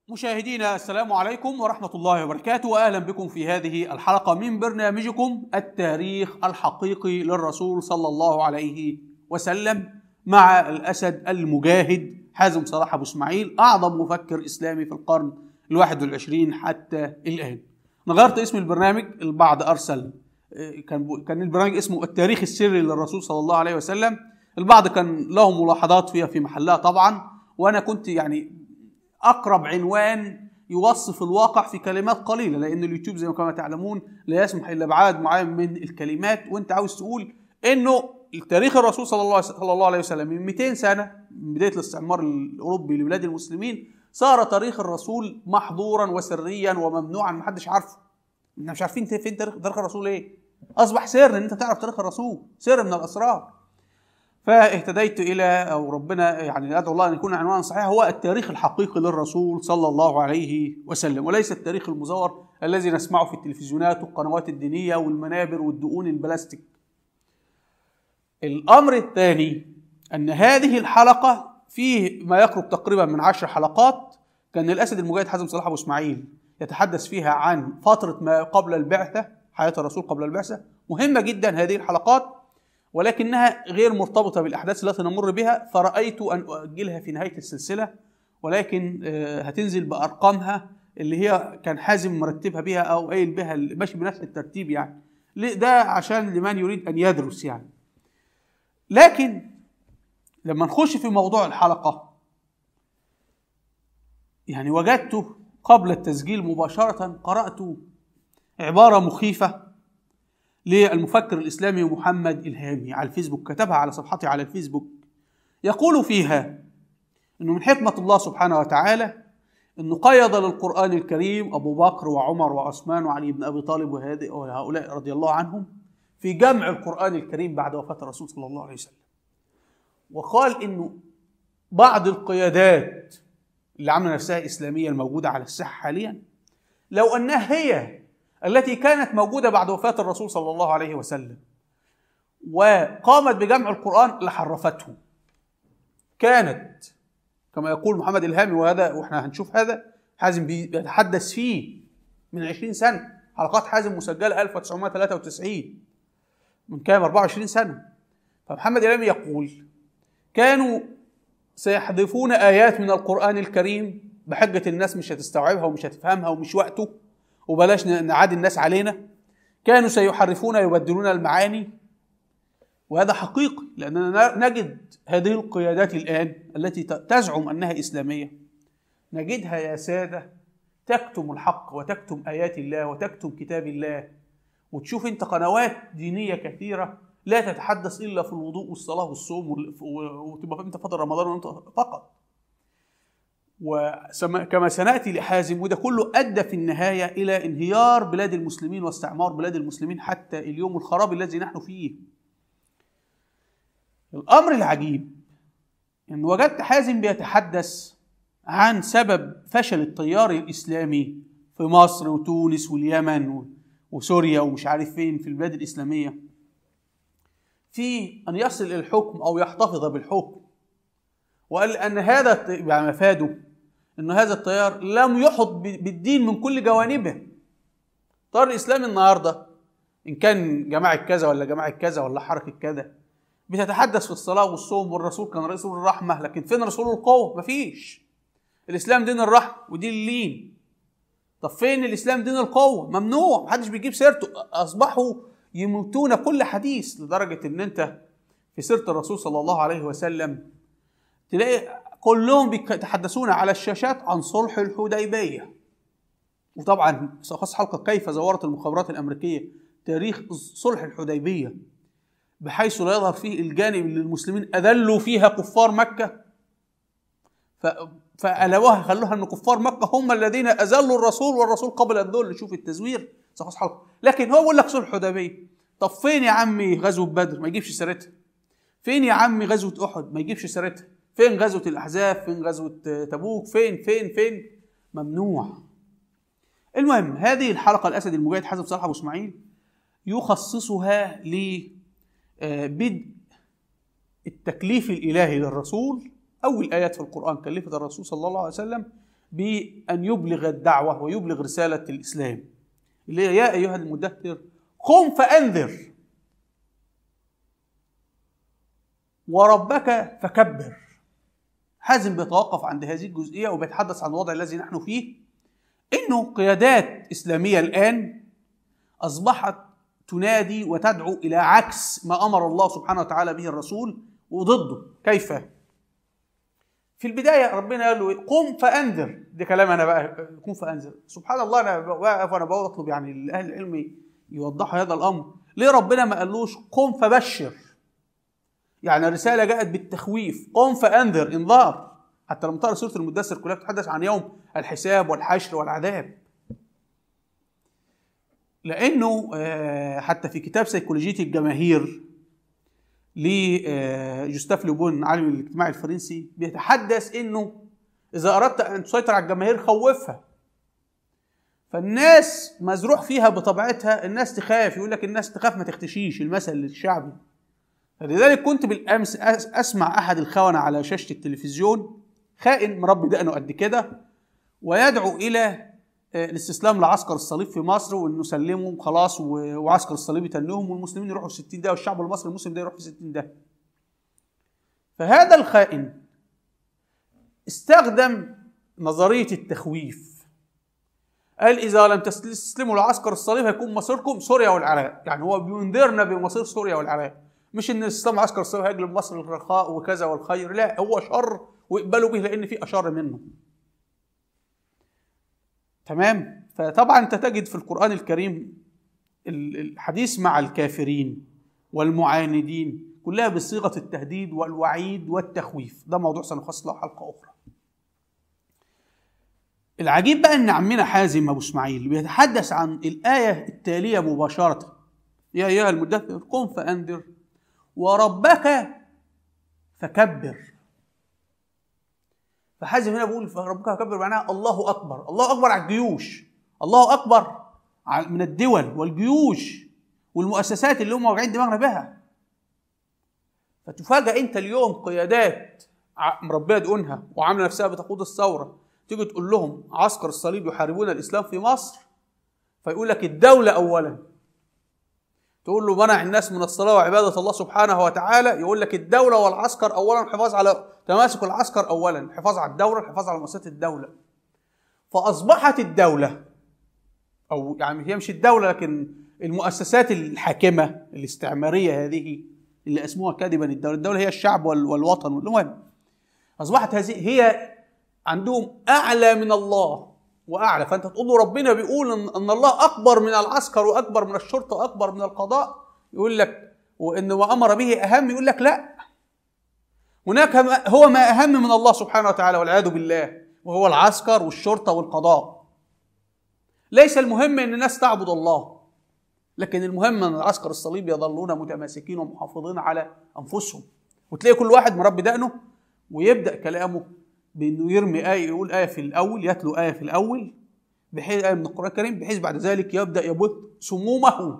مشاهدينا السلام عليكم ورحمة الله وبركاته وأهلا بكم في هذه الحلقة من برنامجكم التاريخ الحقيقي للرسول صلى الله عليه وسلم مع الأسد المجاهد حازم صلاح أبو إسماعيل أعظم مفكر إسلامي في القرن الواحد والعشرين حتى الآن نغيرت اسم البرنامج البعض أرسل كان كان البرنامج اسمه التاريخ السري للرسول صلى الله عليه وسلم البعض كان له ملاحظات فيها في محلها طبعا وانا كنت يعني اقرب عنوان يوصف الواقع في كلمات قليله لان اليوتيوب زي ما كما تعلمون لا يسمح الا بعدد معين من الكلمات وانت عاوز تقول انه تاريخ الرسول صلى الله صلى الله عليه وسلم من 200 سنه من بدايه الاستعمار الاوروبي لبلاد المسلمين صار تاريخ الرسول محظورا وسريا وممنوعا محدش عارفه احنا مش عارفين فين تاريخ تاريخ الرسول ايه اصبح سر ان انت تعرف تاريخ الرسول سر من الاسرار فاهتديت الى او ربنا يعني ادعو الله ان يكون عنوان صحيح هو التاريخ الحقيقي للرسول صلى الله عليه وسلم وليس التاريخ المزور الذي نسمعه في التلفزيونات والقنوات الدينيه والمنابر والدقون البلاستيك. الامر الثاني ان هذه الحلقه فيه ما يقرب تقريبا من عشر حلقات كان الاسد المجاهد حازم صلاح ابو اسماعيل يتحدث فيها عن فتره ما قبل البعثه حياه الرسول قبل البعثه مهمه جدا هذه الحلقات ولكنها غير مرتبطة بالأحداث التي نمر بها فرأيت أن أؤجلها في نهاية السلسلة ولكن هتنزل بأرقامها اللي هي كان حازم مرتبها بها أو قايل بها ماشي بنفس الترتيب يعني ده عشان لمن يريد أن يدرس يعني لكن لما نخش في موضوع الحلقة يعني وجدت قبل التسجيل مباشرة قرأت عبارة مخيفة للمفكر الإسلامي محمد إلهامي على الفيسبوك كتبها على صفحته على الفيسبوك يقول فيها أنه من حكمة الله سبحانه وتعالى أنه قيض للقرآن الكريم أبو بكر وعمر وعثمان وعلي بن أبي طالب وهؤلاء رضي الله عنهم في جمع القرآن الكريم بعد وفاة الرسول صلى الله عليه وسلم وقال أنه بعض القيادات اللي عامله نفسها إسلامية الموجودة على الساحة حاليا لو أنها هي التي كانت موجودة بعد وفاة الرسول صلى الله عليه وسلم وقامت بجمع القرآن لحرفته كانت كما يقول محمد الهامي وهذا واحنا هنشوف هذا حازم بيتحدث فيه من 20 سنة حلقات حازم مسجلة 1993 من كام 24 سنة فمحمد الهامي يقول كانوا سيحذفون آيات من القرآن الكريم بحجة الناس مش هتستوعبها ومش هتفهمها ومش وقته وبلاش نعادي الناس علينا كانوا سيحرفون يبدلون المعاني وهذا حقيقي لأننا نجد هذه القيادات الآن التي تزعم أنها إسلامية نجدها يا سادة تكتم الحق وتكتم آيات الله وتكتم كتاب الله وتشوف أنت قنوات دينية كثيرة لا تتحدث إلا في الوضوء والصلاة والصوم وتبقى أنت فضل رمضان وأنت فقط وكما سناتي لحازم وده كله ادى في النهايه الى انهيار بلاد المسلمين واستعمار بلاد المسلمين حتى اليوم الخراب الذي نحن فيه. الامر العجيب ان وجدت حازم بيتحدث عن سبب فشل التيار الاسلامي في مصر وتونس واليمن وسوريا ومش عارف فين في البلاد الاسلاميه في ان يصل الى الحكم او يحتفظ بالحكم وقال ان هذا يعني مفاده ان هذا التيار لم يحط بالدين من كل جوانبه التيار الاسلامي النهارده ان كان جماعه كذا ولا جماعه كذا ولا حركه كذا بتتحدث في الصلاه والصوم والرسول كان رسول الرحمه لكن فين رسول القوه مفيش الاسلام دين الرحمه ودين اللين طب فين الاسلام دين القوه ممنوع محدش بيجيب سيرته اصبحوا يموتون كل حديث لدرجه ان انت في سيره الرسول صلى الله عليه وسلم تلاقي كلهم بيتحدثون على الشاشات عن صلح الحديبية وطبعا سأخص حلقة كيف زورت المخابرات الأمريكية تاريخ صلح الحديبية بحيث لا يظهر فيه الجانب اللي المسلمين أذلوا فيها كفار مكة فألوها خلوها أن كفار مكة هم الذين أذلوا الرسول والرسول قبل الذل شوف التزوير سأخص حلقة لكن هو بيقول لك صلح الحديبية طب فين يا عمي غزوة بدر ما يجيبش سيرتها فين يا عمي غزوة أحد ما يجيبش سيرتها فين غزوة الأحزاب فين غزوة تبوك فين فين فين ممنوع المهم هذه الحلقة الأسد المجاهد حسب صلاح أبو إسماعيل يخصصها لبدء التكليف الإلهي للرسول أول آيات في القرآن كلفت الرسول صلى الله عليه وسلم بأن يبلغ الدعوة ويبلغ رسالة الإسلام اللي هي يا أيها المدثر قم فأنذر وربك فكبر حازم بيتوقف عند هذه الجزئية وبيتحدث عن الوضع الذي نحن فيه إنه قيادات إسلامية الآن أصبحت تنادي وتدعو إلى عكس ما أمر الله سبحانه وتعالى به الرسول وضده كيف؟ في البداية ربنا قال له قم فأنذر ده كلام أنا بقى قم فأنذر سبحان الله أنا واقف وأنا بطلب يعني أهل العلم يوضحوا هذا الأمر ليه ربنا ما قالوش قم فبشر يعني الرسالة جاءت بالتخويف قم فأنذر إنذار حتى لما تقرأ سورة المدثر كلها بتتحدث عن يوم الحساب والحشر والعذاب لأنه حتى في كتاب سيكولوجية الجماهير لجوستاف لوبون عالم الاجتماع الفرنسي بيتحدث انه اذا اردت ان تسيطر على الجماهير خوفها فالناس مزروع فيها بطبيعتها الناس تخاف يقول لك الناس تخاف ما تختشيش المثل الشعبي فلذلك كنت بالامس اسمع احد الخونه على شاشه التلفزيون خائن مربي دقنه قد كده ويدعو الى الاستسلام لعسكر الصليب في مصر وانه سلمهم خلاص وعسكر الصليب يتنهم والمسلمين يروحوا في 60 ده والشعب المصري المسلم ده يروح في 60 ده. فهذا الخائن استخدم نظريه التخويف. قال اذا لم تستسلموا لعسكر الصليب هيكون مصيركم سوريا والعراق، يعني هو بينذرنا بمصير سوريا والعراق. مش ان استسلام عسكر الصليب هيجلب مصر الرخاء وكذا والخير، لا هو شر واقبلوا به لان في اشر منه. تمام فطبعا انت تجد في القران الكريم الحديث مع الكافرين والمعاندين كلها بصيغه التهديد والوعيد والتخويف ده موضوع سنخصص له حلقه اخرى العجيب بقى ان عمنا حازم ابو اسماعيل بيتحدث عن الايه التاليه مباشره يا ايها المدثر قم فانذر وربك فكبر فحازم هنا بيقول ربك اكبر معناها الله اكبر الله اكبر على الجيوش الله اكبر من الدول والجيوش والمؤسسات اللي هم واجعين دماغنا بها فتفاجئ انت اليوم قيادات مربيه دقونها وعامله نفسها بتقود الثوره تيجي تقول لهم عسكر الصليب يحاربون الاسلام في مصر فيقول لك الدوله اولا تقول له منع الناس من الصلاه وعباده الله سبحانه وتعالى يقول لك الدوله والعسكر اولا الحفاظ على تماسك العسكر اولا الحفاظ على الدوله الحفاظ على مؤسسات الدوله فاصبحت الدوله او يعني هي مش الدوله لكن المؤسسات الحاكمه الاستعماريه هذه اللي اسموها كذبا الدوله الدوله هي الشعب والوطن المهم اصبحت هذه هي عندهم اعلى من الله واعلى فانت تقول له ربنا بيقول ان, أن الله اكبر من العسكر واكبر من الشرطه واكبر من القضاء يقول لك وان ما امر به اهم يقول لك لا هناك هو ما اهم من الله سبحانه وتعالى والعياذ بالله وهو العسكر والشرطه والقضاء ليس المهم ان الناس تعبد الله لكن المهم ان العسكر الصليب يظلون متماسكين ومحافظين على انفسهم وتلاقي كل واحد مربي دقنه ويبدا كلامه بانه يرمي ايه يقول ايه في الاول يتلو ايه في الاول بحيث ايه من القران الكريم بحيث بعد ذلك يبدا يبث سمومه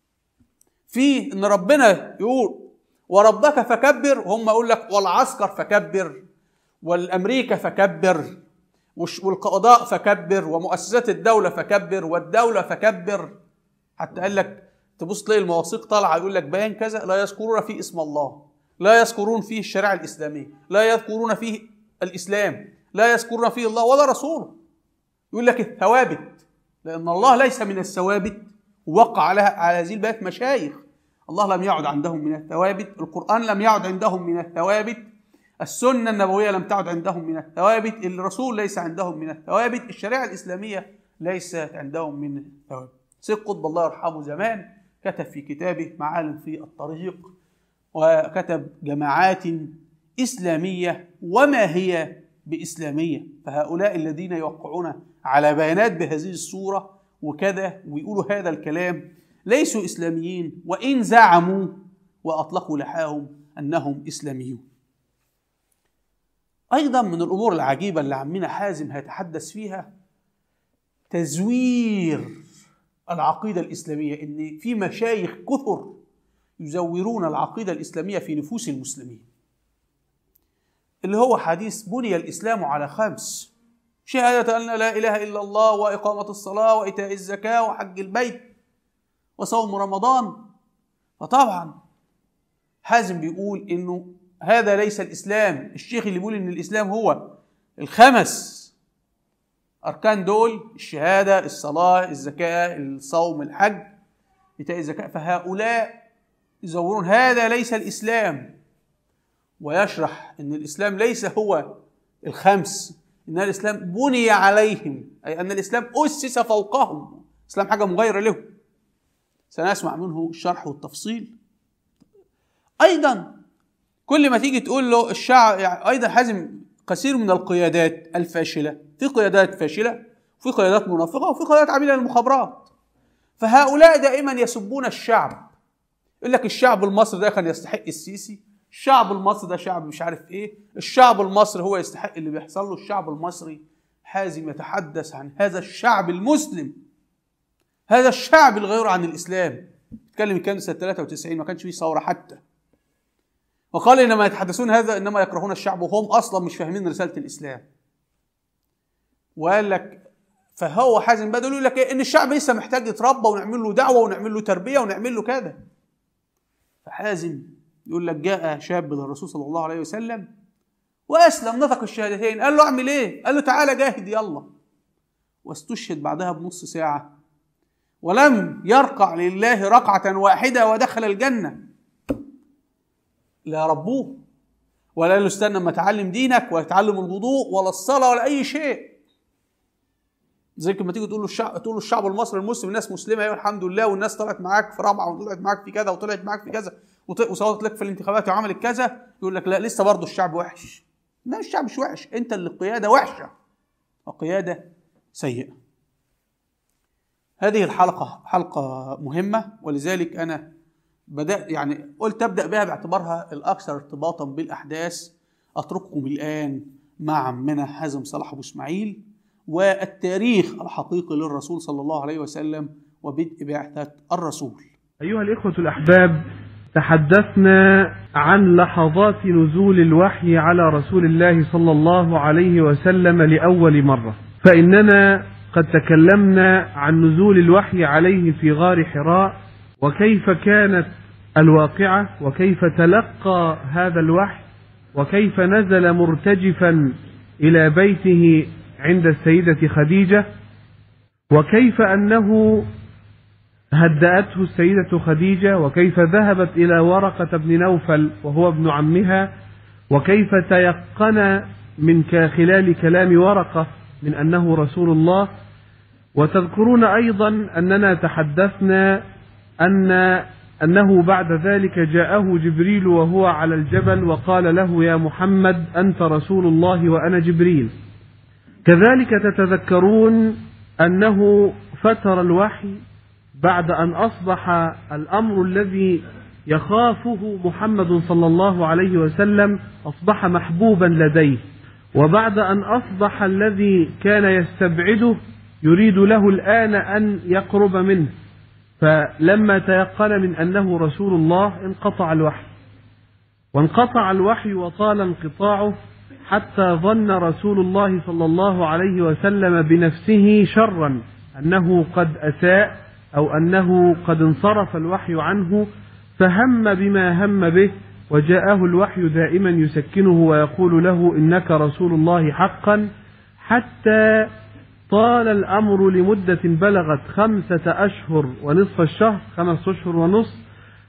في ان ربنا يقول وربك فكبر وهم يقول لك والعسكر فكبر والامريكا فكبر والقضاء فكبر ومؤسسات الدوله فكبر والدوله فكبر حتى قال لك تبص تلاقي المواثيق طالعه يقول لك بيان كذا لا يذكرون فيه اسم الله لا يذكرون فيه الشريعه الاسلاميه لا يذكرون فيه الاسلام لا يذكرون فيه الله ولا رسوله يقول لك الثوابت لان الله ليس من الثوابت وقع على على هذه البيت مشايخ الله لم يعد عندهم من الثوابت القرآن لم يعد عندهم من الثوابت السنة النبوية لم تعد عندهم من الثوابت الرسول ليس عندهم من الثوابت الشريعة الإسلامية ليست عندهم من الثوابت سيد قطب الله يرحمه زمان كتب في كتابه معالم في الطريق وكتب جماعات إسلامية وما هي بإسلامية فهؤلاء الذين يوقعون على بيانات بهذه الصورة وكذا ويقولوا هذا الكلام ليسوا إسلاميين وإن زعموا وأطلقوا لحاهم أنهم إسلاميون أيضا من الأمور العجيبة اللي عمنا حازم هيتحدث فيها تزوير العقيدة الإسلامية إن في مشايخ كثر يزورون العقيدة الإسلامية في نفوس المسلمين اللي هو حديث بني الإسلام على خمس شهادة أن لا إله إلا الله وإقامة الصلاة وإيتاء الزكاة وحج البيت وصوم رمضان فطبعا حازم بيقول إنه هذا ليس الإسلام الشيخ اللي بيقول إن الإسلام هو الخمس أركان دول الشهادة الصلاة الزكاة الصوم الحج إيتاء الزكاة فهؤلاء يزورون هذا ليس الإسلام ويشرح أن الإسلام ليس هو الخمس إن الإسلام بني عليهم أي أن الإسلام أسس فوقهم الإسلام حاجة مغايرة له سنسمع منه الشرح والتفصيل أيضا كل ما تيجي تقول له الشعب يعني أيضا حازم كثير من القيادات الفاشلة في قيادات فاشلة وفي قيادات منافقة وفي قيادات عميلة للمخابرات فهؤلاء دائما يسبون الشعب يقول لك الشعب المصري ده كان يستحق السيسي الشعب المصري ده شعب مش عارف ايه الشعب المصري هو يستحق اللي بيحصل له الشعب المصري حازم يتحدث عن هذا الشعب المسلم هذا الشعب الغير عن الاسلام اتكلم كان سنه 93 ما كانش فيه ثوره حتى وقال انما يتحدثون هذا انما يكرهون الشعب وهم اصلا مش فاهمين رساله الاسلام وقال لك فهو حازم بدل يقول لك ايه ان الشعب لسه محتاج يتربى ونعمل له دعوه ونعمل له تربيه ونعمل له كذا فحازم يقول لك جاء شاب للرسول صلى الله عليه وسلم واسلم نطق الشهادتين قال له اعمل ايه قال له تعالى جاهد يلا واستشهد بعدها بنص ساعه ولم يرقع لله رقعه واحده ودخل الجنه لا ربوه ولا قال له استنى اما تعلم دينك ولا تعلم الوضوء ولا الصلاه ولا اي شيء زي لما تيجي تقول له الشعب تقول له الشعب المصري المسلم الناس مسلمه ايوه الحمد لله والناس طلعت معاك في رابعه وطلعت معاك في كذا وطلعت معاك في كذا وصوتت لك في الانتخابات وعملت كذا يقول لك لا لسه برضه الشعب وحش لا الشعب مش وحش انت اللي القياده وحشه وقياده سيئه هذه الحلقه حلقه مهمه ولذلك انا بدات يعني قلت ابدا بها باعتبارها الاكثر ارتباطا بالاحداث اترككم الان مع عمنا حازم صلاح ابو اسماعيل والتاريخ الحقيقي للرسول صلى الله عليه وسلم وبدء بعثة الرسول أيها الإخوة الأحباب تحدثنا عن لحظات نزول الوحي على رسول الله صلى الله عليه وسلم لأول مرة فإننا قد تكلمنا عن نزول الوحي عليه في غار حراء وكيف كانت الواقعة وكيف تلقى هذا الوحي وكيف نزل مرتجفا إلى بيته عند السيدة خديجة وكيف أنه هدأته السيدة خديجة وكيف ذهبت إلى ورقة بن نوفل وهو ابن عمها وكيف تيقن من خلال كلام ورقة من أنه رسول الله وتذكرون أيضا أننا تحدثنا أن أنه بعد ذلك جاءه جبريل وهو على الجبل وقال له يا محمد أنت رسول الله وأنا جبريل كذلك تتذكرون أنه فتر الوحي بعد أن أصبح الأمر الذي يخافه محمد صلى الله عليه وسلم أصبح محبوبا لديه وبعد أن أصبح الذي كان يستبعده يريد له الآن أن يقرب منه فلما تيقن من أنه رسول الله انقطع الوحي وانقطع الوحي وطال انقطاعه حتى ظن رسول الله صلى الله عليه وسلم بنفسه شرا أنه قد أساء أو أنه قد انصرف الوحي عنه فهم بما هم به وجاءه الوحي دائما يسكنه ويقول له إنك رسول الله حقا حتى طال الأمر لمدة بلغت خمسة أشهر ونصف الشهر خمس أشهر ونصف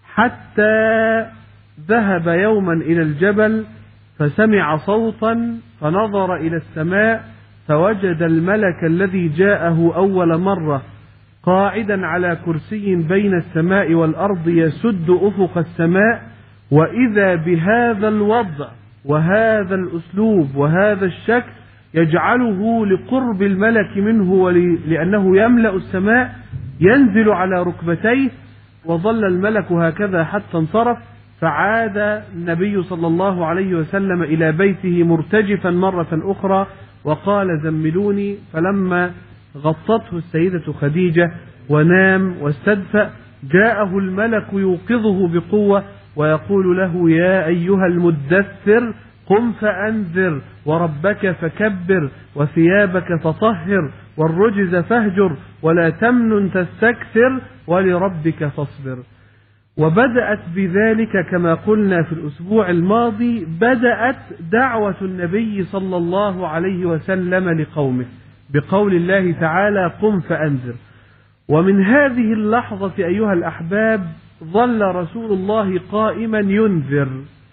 حتى ذهب يوما إلى الجبل فسمع صوتا فنظر إلى السماء فوجد الملك الذي جاءه أول مرة قاعدا على كرسي بين السماء والأرض يسد أفق السماء وإذا بهذا الوضع وهذا الأسلوب وهذا الشكل يجعله لقرب الملك منه ولأنه يملأ السماء ينزل على ركبتيه وظل الملك هكذا حتى انصرف فعاد النبي صلى الله عليه وسلم إلى بيته مرتجفا مرة أخرى وقال زملوني فلما غطته السيدة خديجة ونام واستدفأ جاءه الملك يوقظه بقوة ويقول له يا أيها المدثر قم فأنذر وربك فكبر وثيابك فطهر والرجز فاهجر ولا تمنن تستكثر ولربك فاصبر وبدأت بذلك كما قلنا في الأسبوع الماضي بدأت دعوة النبي صلى الله عليه وسلم لقومه بقول الله تعالى قم فأنذر ومن هذه اللحظة أيها الأحباب ظل رسول الله قائما ينذر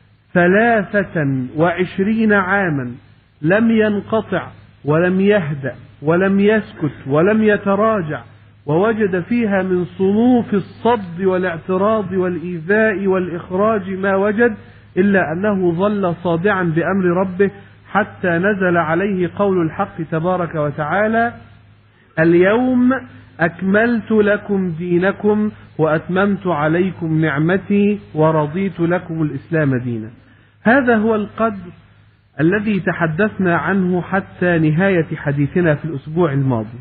ثلاثة وعشرين عاما لم ينقطع ولم يهدأ ولم يسكت ولم يتراجع ووجد فيها من صنوف الصد والاعتراض والإيذاء والإخراج ما وجد إلا أنه ظل صادعا بأمر ربه حتى نزل عليه قول الحق تبارك وتعالى اليوم أكملت لكم دينكم وأتممت عليكم نعمتي ورضيت لكم الإسلام دينا هذا هو القدر الذي تحدثنا عنه حتى نهاية حديثنا في الأسبوع الماضي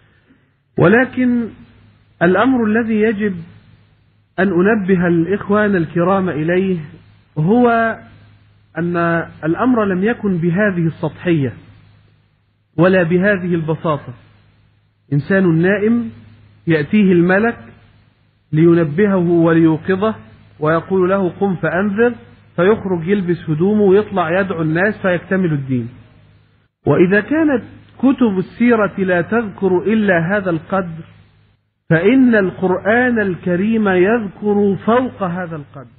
ولكن الأمر الذي يجب أن أنبه الإخوان الكرام إليه هو أن الأمر لم يكن بهذه السطحية ولا بهذه البساطة إنسان نائم يأتيه الملك لينبهه وليوقظه ويقول له قم فأنذر فيخرج يلبس هدومه ويطلع يدعو الناس فيكتمل الدين وإذا كانت كتب السيرة لا تذكر إلا هذا القدر فإن القرآن الكريم يذكر فوق هذا القدر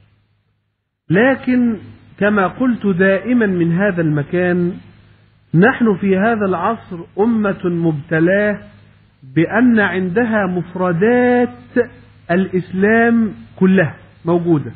لكن كما قلت دائما من هذا المكان نحن في هذا العصر أمة مبتلاه بأن عندها مفردات الإسلام كلها موجودة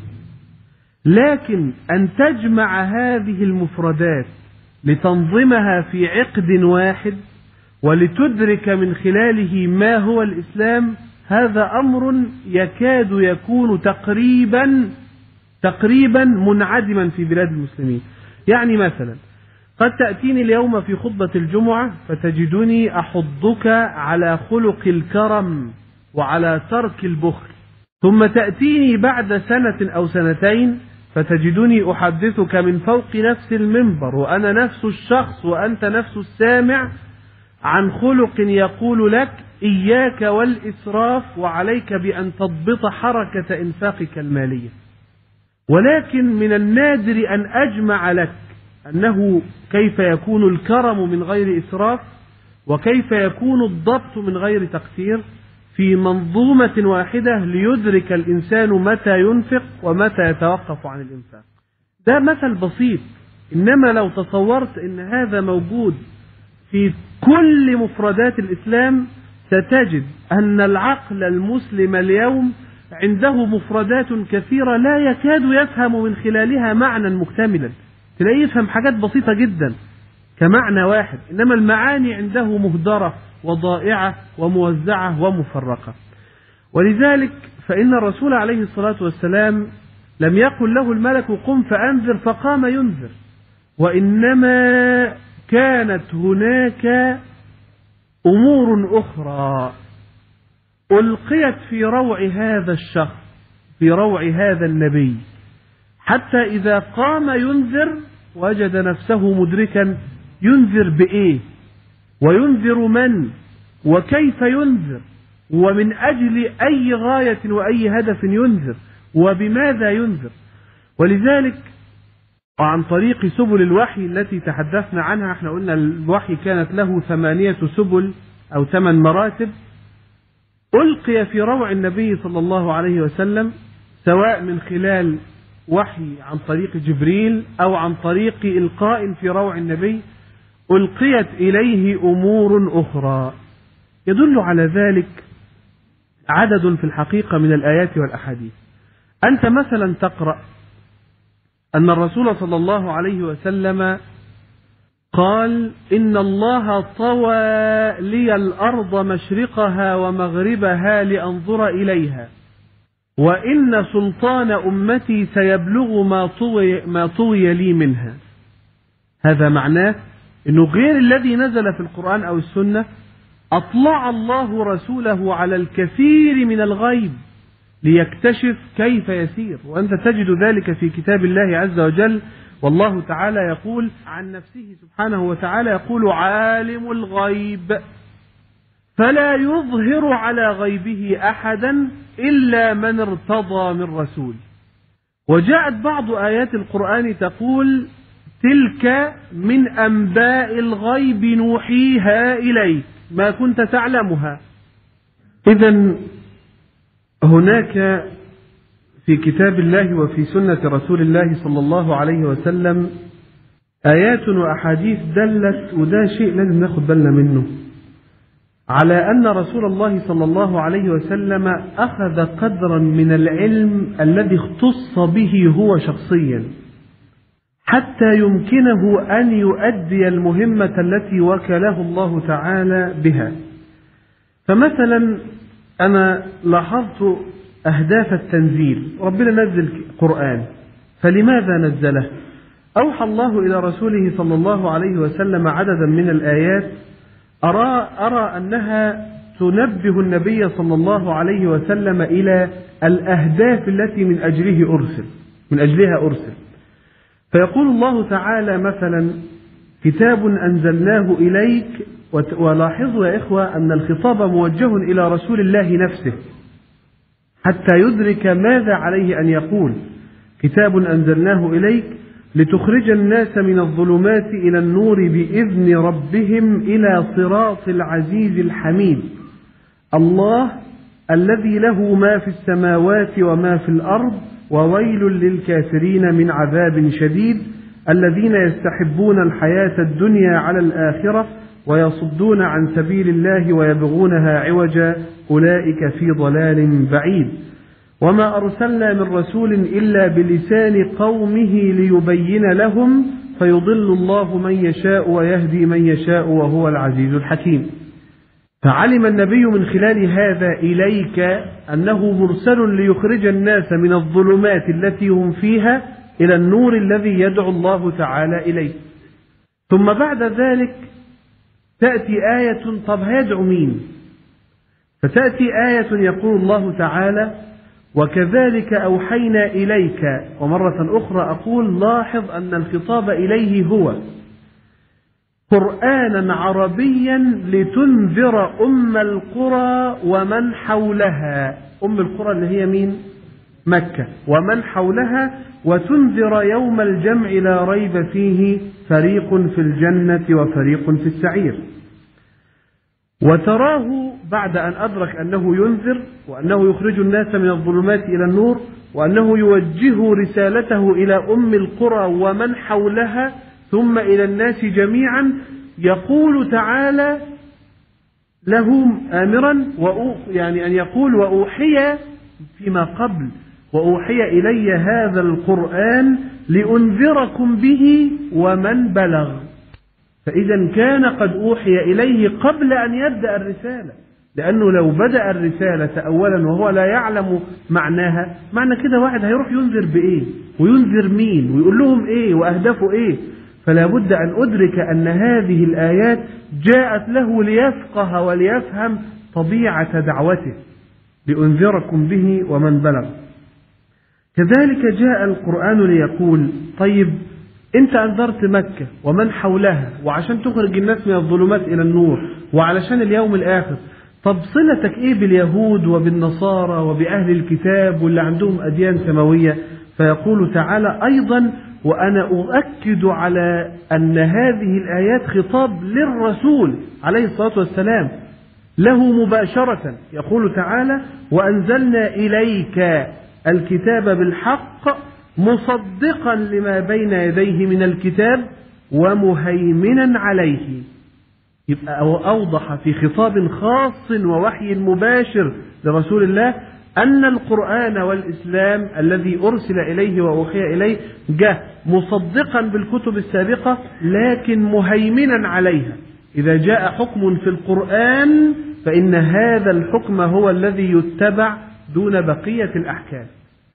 لكن أن تجمع هذه المفردات لتنظمها في عقد واحد ولتدرك من خلاله ما هو الإسلام هذا أمر يكاد يكون تقريبا تقريبا منعدما في بلاد المسلمين يعني مثلا قد تأتيني اليوم في خطبة الجمعة فتجدني أحضك على خلق الكرم وعلى ترك البخل ثم تأتيني بعد سنة أو سنتين فتجدني أحدثك من فوق نفس المنبر وأنا نفس الشخص وأنت نفس السامع عن خلق يقول لك إياك والإسراف وعليك بأن تضبط حركة إنفاقك المالية ولكن من النادر أن أجمع لك أنه كيف يكون الكرم من غير إسراف وكيف يكون الضبط من غير تقصير في منظومة واحدة ليدرك الإنسان متى ينفق ومتى يتوقف عن الإنفاق ده مثل بسيط إنما لو تصورت أن هذا موجود في كل مفردات الإسلام ستجد أن العقل المسلم اليوم عنده مفردات كثيرة لا يكاد يفهم من خلالها معنى مكتملا تلاقيه يفهم حاجات بسيطة جدا كمعنى واحد إنما المعاني عنده مهدرة وضائعة وموزعة ومفرقة ولذلك فإن الرسول عليه الصلاة والسلام لم يقل له الملك قم فأنذر فقام ينذر وإنما كانت هناك أمور أخرى ألقيت في روع هذا الشخص في روع هذا النبي حتى إذا قام ينذر وجد نفسه مدركا ينذر بإيه وينذر من وكيف ينذر ومن أجل أي غاية وأي هدف ينذر وبماذا ينذر ولذلك وعن طريق سبل الوحي التي تحدثنا عنها احنا قلنا الوحي كانت له ثمانية سبل أو ثمان مراتب ألقي في روع النبي صلى الله عليه وسلم سواء من خلال وحي عن طريق جبريل أو عن طريق إلقاء في روع النبي ألقيت إليه أمور أخرى يدل على ذلك عدد في الحقيقة من الآيات والأحاديث أنت مثلا تقرأ أن الرسول صلى الله عليه وسلم قال إن الله طوى لي الأرض مشرقها ومغربها لأنظر إليها وإن سلطان أمتي سيبلغ ما طوي, ما طوي لي منها هذا معناه أنه غير الذي نزل في القرآن أو السنة أطلع الله رسوله على الكثير من الغيب ليكتشف كيف يسير وأنت تجد ذلك في كتاب الله عز وجل والله تعالى يقول عن نفسه سبحانه وتعالى يقول عالم الغيب فلا يظهر على غيبه أحدا إلا من ارتضى من رسول وجاءت بعض آيات القرآن تقول تلك من أنباء الغيب نوحيها إليك ما كنت تعلمها إذا هناك في كتاب الله وفي سنة رسول الله صلى الله عليه وسلم آيات وأحاديث دلت وده شيء لازم ناخد بالنا منه على أن رسول الله صلى الله عليه وسلم أخذ قدرا من العلم الذي اختص به هو شخصيا حتى يمكنه أن يؤدي المهمة التي وكله الله تعالى بها فمثلا أنا لاحظت أهداف التنزيل ربنا نزل قرآن فلماذا نزله أوحى الله إلى رسوله صلى الله عليه وسلم عددا من الآيات أرى, أرى أنها تنبه النبي صلى الله عليه وسلم إلى الأهداف التي من أجله أرسل من أجلها أرسل فيقول الله تعالى مثلا كتاب أنزلناه إليك ولاحظوا يا إخوة أن الخطاب موجه إلى رسول الله نفسه حتى يدرك ماذا عليه أن يقول كتاب أنزلناه إليك لتخرج الناس من الظلمات إلى النور بإذن ربهم إلى صراط العزيز الحميد الله الذي له ما في السماوات وما في الأرض وويل للكافرين من عذاب شديد الذين يستحبون الحياة الدنيا على الآخرة ويصدون عن سبيل الله ويبغونها عوجا أولئك في ضلال بعيد وما أرسلنا من رسول إلا بلسان قومه ليبين لهم فيضل الله من يشاء ويهدي من يشاء وهو العزيز الحكيم فعلم النبي من خلال هذا إليك أنه مرسل ليخرج الناس من الظلمات التي هم فيها إلى النور الذي يدعو الله تعالى إليه ثم بعد ذلك تأتي آية طب هيدعو مين فتأتي آية يقول الله تعالى وكذلك أوحينا إليك ومرة أخرى أقول لاحظ أن الخطاب إليه هو قرآنا عربيا لتنذر أم القرى ومن حولها أم القرى اللي هي مين مكة ومن حولها وتنذر يوم الجمع لا ريب فيه فريق في الجنة وفريق في السعير وتراه بعد أن أدرك أنه ينذر وأنه يخرج الناس من الظلمات إلى النور وأنه يوجه رسالته إلى أم القرى ومن حولها ثم إلى الناس جميعا يقول تعالى لهم آمرا يعني أن يقول وأوحي فيما قبل وأوحي إلي هذا القرآن لأنذركم به ومن بلغ فإذا كان قد أوحي إليه قبل أن يبدأ الرسالة لأنه لو بدأ الرسالة أولا وهو لا يعلم معناها معنى كده واحد هيروح ينذر بإيه وينذر مين ويقول لهم إيه وأهدافه إيه فلا بد أن أدرك أن هذه الآيات جاءت له ليفقه وليفهم طبيعة دعوته لأنذركم به ومن بلغ كذلك جاء القرآن ليقول طيب انت انذرت مكة ومن حولها وعشان تخرج الناس من الظلمات الى النور وعلشان اليوم الاخر طب صلتك ايه باليهود وبالنصارى وبأهل الكتاب واللي عندهم اديان سماوية فيقول تعالى ايضا وانا اؤكد على ان هذه الايات خطاب للرسول عليه الصلاة والسلام له مباشرة يقول تعالى وانزلنا اليك الكتاب بالحق مصدقا لما بين يديه من الكتاب ومهيمنا عليه يبقى أوضح في خطاب خاص ووحي مباشر لرسول الله أن القرآن والإسلام الذي أرسل إليه وأوحي إليه جاء مصدقا بالكتب السابقة لكن مهيمنا عليها إذا جاء حكم في القرآن فإن هذا الحكم هو الذي يتبع دون بقية الأحكام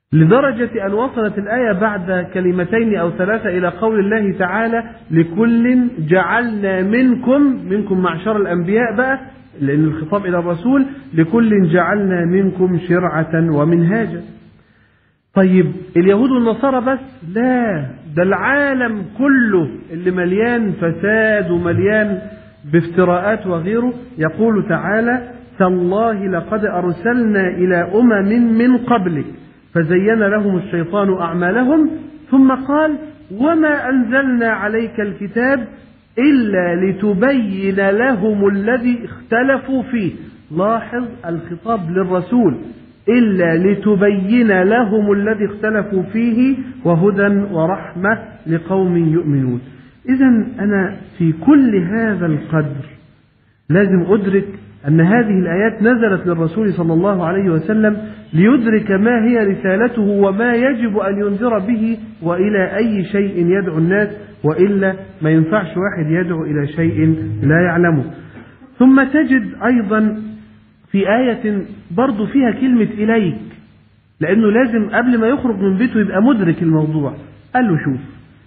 لدرجة أن وصلت الآية بعد كلمتين أو ثلاثة إلى قول الله تعالى لكل جعلنا منكم منكم معشر الأنبياء بقى لأن الخطاب إلى الرسول لكل جعلنا منكم شرعة ومنهاجا طيب اليهود والنصارى بس لا ده العالم كله اللي مليان فساد ومليان بافتراءات وغيره يقول تعالى تالله لقد أرسلنا إلى أمم من قبلك فزين لهم الشيطان أعمالهم ثم قال وما أنزلنا عليك الكتاب إلا لتبين لهم الذي اختلفوا فيه لاحظ الخطاب للرسول إلا لتبين لهم الذي اختلفوا فيه وهدى ورحمة لقوم يؤمنون إذا أنا في كل هذا القدر لازم أدرك أن هذه الآيات نزلت للرسول صلى الله عليه وسلم ليدرك ما هي رسالته وما يجب أن ينذر به وإلى أي شيء يدعو الناس وإلا ما ينفعش واحد يدعو إلى شيء لا يعلمه ثم تجد أيضا في آية برضو فيها كلمة إليك لأنه لازم قبل ما يخرج من بيته يبقى مدرك الموضوع قال له شوف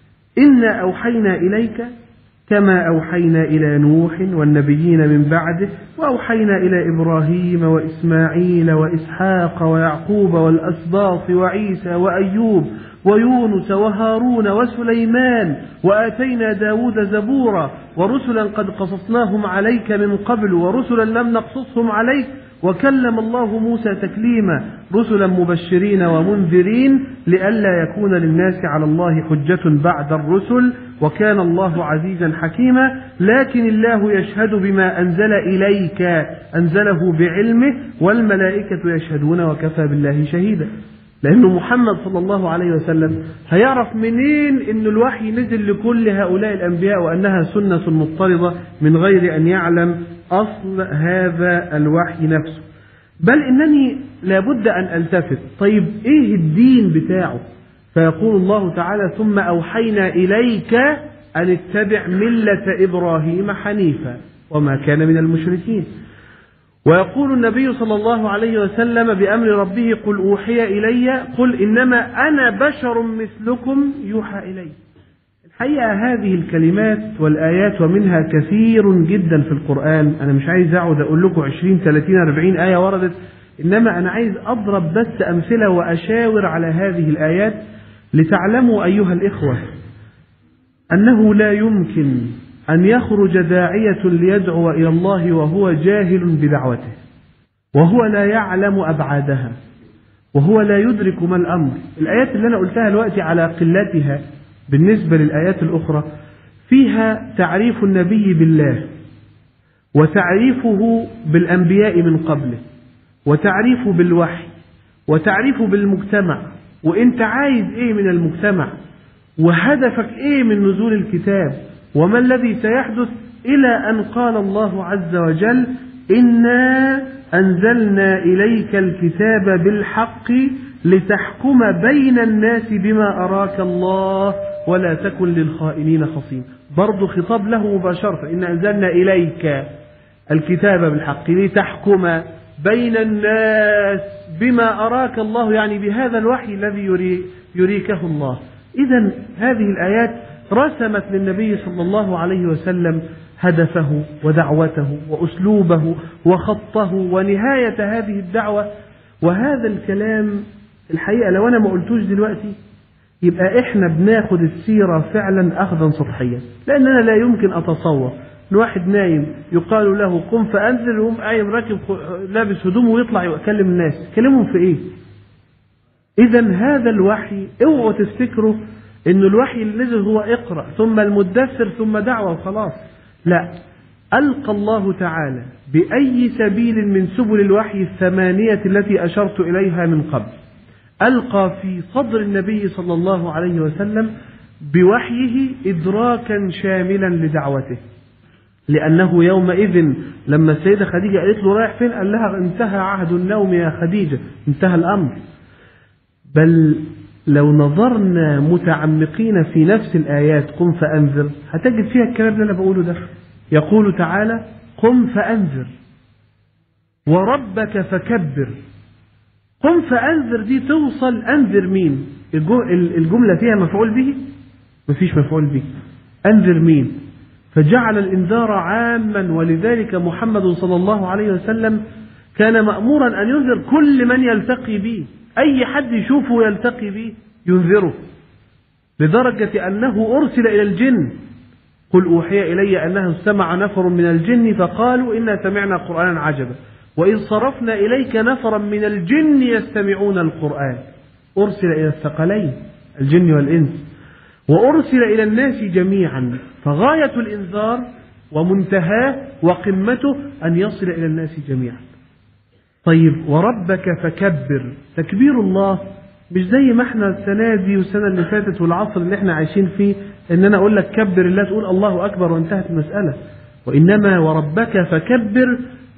إنا أوحينا إليك كما أوحينا إلى نوح والنبيين من بعده وأوحينا إلى إبراهيم وإسماعيل وإسحاق ويعقوب والأسباط وعيسى وأيوب ويونس وهارون وسليمان وآتينا داود زبورا ورسلا قد قصصناهم عليك من قبل ورسلا لم نقصصهم عليك وكلم الله موسى تكليما رسلا مبشرين ومنذرين لئلا يكون للناس على الله حجة بعد الرسل وكان الله عزيزا حكيما لكن الله يشهد بما أنزل إليك أنزله بعلمه والملائكة يشهدون وكفى بالله شهيدا لأنه محمد صلى الله عليه وسلم هيعرف منين أن الوحي نزل لكل هؤلاء الأنبياء وأنها سنة مضطردة من غير أن يعلم أصل هذا الوحي نفسه بل إنني لابد أن ألتفت طيب إيه الدين بتاعه فيقول الله تعالى ثم أوحينا إليك أن اتبع ملة إبراهيم حنيفا وما كان من المشركين ويقول النبي صلى الله عليه وسلم بأمر ربه قل أوحي إلي قل إنما أنا بشر مثلكم يوحى إلي الحقيقة هذه الكلمات والآيات ومنها كثير جدا في القرآن أنا مش عايز أقعد أقول لكم 20 30 40 آية وردت إنما أنا عايز أضرب بس أمثلة وأشاور على هذه الآيات لتعلموا أيها الإخوة أنه لا يمكن أن يخرج داعية ليدعو إلى الله وهو جاهل بدعوته وهو لا يعلم أبعادها وهو لا يدرك ما الأمر الآيات اللي أنا قلتها دلوقتي على قلتها بالنسبة للآيات الأخرى فيها تعريف النبي بالله وتعريفه بالأنبياء من قبله وتعريفه بالوحي وتعريفه بالمجتمع وانت عايز ايه من المجتمع وهدفك ايه من نزول الكتاب وما الذي سيحدث إلى أن قال الله عز وجل إنا أنزلنا إليك الكتاب بالحق لتحكم بين الناس بما أراك الله ولا تكن للخائنين خصيم برضو خطاب له مباشرة إن أنزلنا إليك الكتاب بالحق لتحكم بين الناس بما أراك الله يعني بهذا الوحي الذي يري يريكه الله إذا هذه الآيات رسمت للنبي صلى الله عليه وسلم هدفه ودعوته وأسلوبه وخطه ونهاية هذه الدعوة وهذا الكلام الحقيقة لو أنا ما قلتوش دلوقتي يبقى إحنا بناخد السيرة فعلا أخذا سطحيا لأن أنا لا يمكن أتصور إن واحد نايم يقال له قم فأنزل يقوم قايم راكب لابس هدومه ويطلع يكلم الناس كلمهم في إيه؟ إذا هذا الوحي اوعوا تفتكروا إن الوحي اللي نزل هو اقرأ ثم المدثر ثم دعوة وخلاص لا ألقى الله تعالى بأي سبيل من سبل الوحي الثمانية التي أشرت إليها من قبل ألقى في صدر النبي صلى الله عليه وسلم بوحيه إدراكا شاملا لدعوته لأنه يومئذ لما السيدة خديجة قالت له رايح فين قال لها انتهى عهد النوم يا خديجة انتهى الأمر بل لو نظرنا متعمقين في نفس الآيات قم فأنذر هتجد فيها الكلام اللي أنا بقوله ده يقول تعالى قم فأنذر وربك فكبر قم فأنذر دي توصل أنذر مين الجو- ال- الجملة فيها مفعول به مفيش مفعول به أنذر مين فجعل الإنذار عاما ولذلك محمد صلى الله عليه وسلم كان مأمورا أن ينذر كل من يلتقي به أي حد يشوفه يلتقي به ينذره لدرجة أنه أرسل إلى الجن قل أوحي إلي أنه استمع نفر من الجن فقالوا إنا سمعنا قرآنا عجبا وإذ صرفنا إليك نفرا من الجن يستمعون القرآن أرسل إلى الثقلين الجن والإنس وأرسل إلى الناس جميعا فغاية الإنذار ومنتهاه وقمته أن يصل إلى الناس جميعا طيب وربك فكبر تكبير الله مش زي ما احنا السنة دي والسنة اللي فاتت والعصر اللي احنا عايشين فيه ان انا اقول لك كبر الله تقول الله اكبر وانتهت المسألة وانما وربك فكبر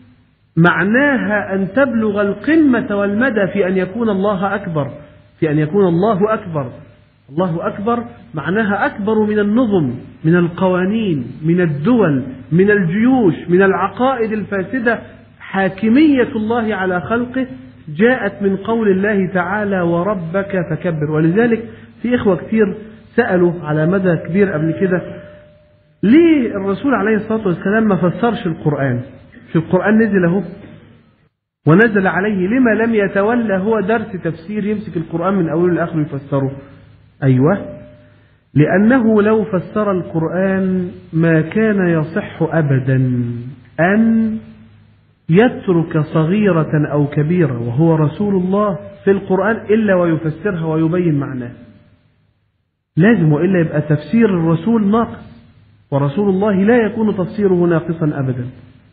معناها ان تبلغ القمة والمدى في ان يكون الله اكبر في ان يكون الله اكبر الله اكبر معناها اكبر من النظم من القوانين من الدول من الجيوش من العقائد الفاسدة حاكمية الله على خلقه جاءت من قول الله تعالى وربك فكبر ولذلك في إخوة كتير سألوا على مدى كبير قبل كده ليه الرسول عليه الصلاة والسلام ما فسرش القرآن في القرآن نزل اهو ونزل عليه لما لم يتولى هو درس تفسير يمسك القرآن من أوله لآخره يفسره أيوه لأنه لو فسر القرآن ما كان يصح أبدا أن يترك صغيرة أو كبيرة وهو رسول الله في القرآن إلا ويفسرها ويبين معناه لازم وإلا يبقى تفسير الرسول ناقص ورسول الله لا يكون تفسيره ناقصا أبدا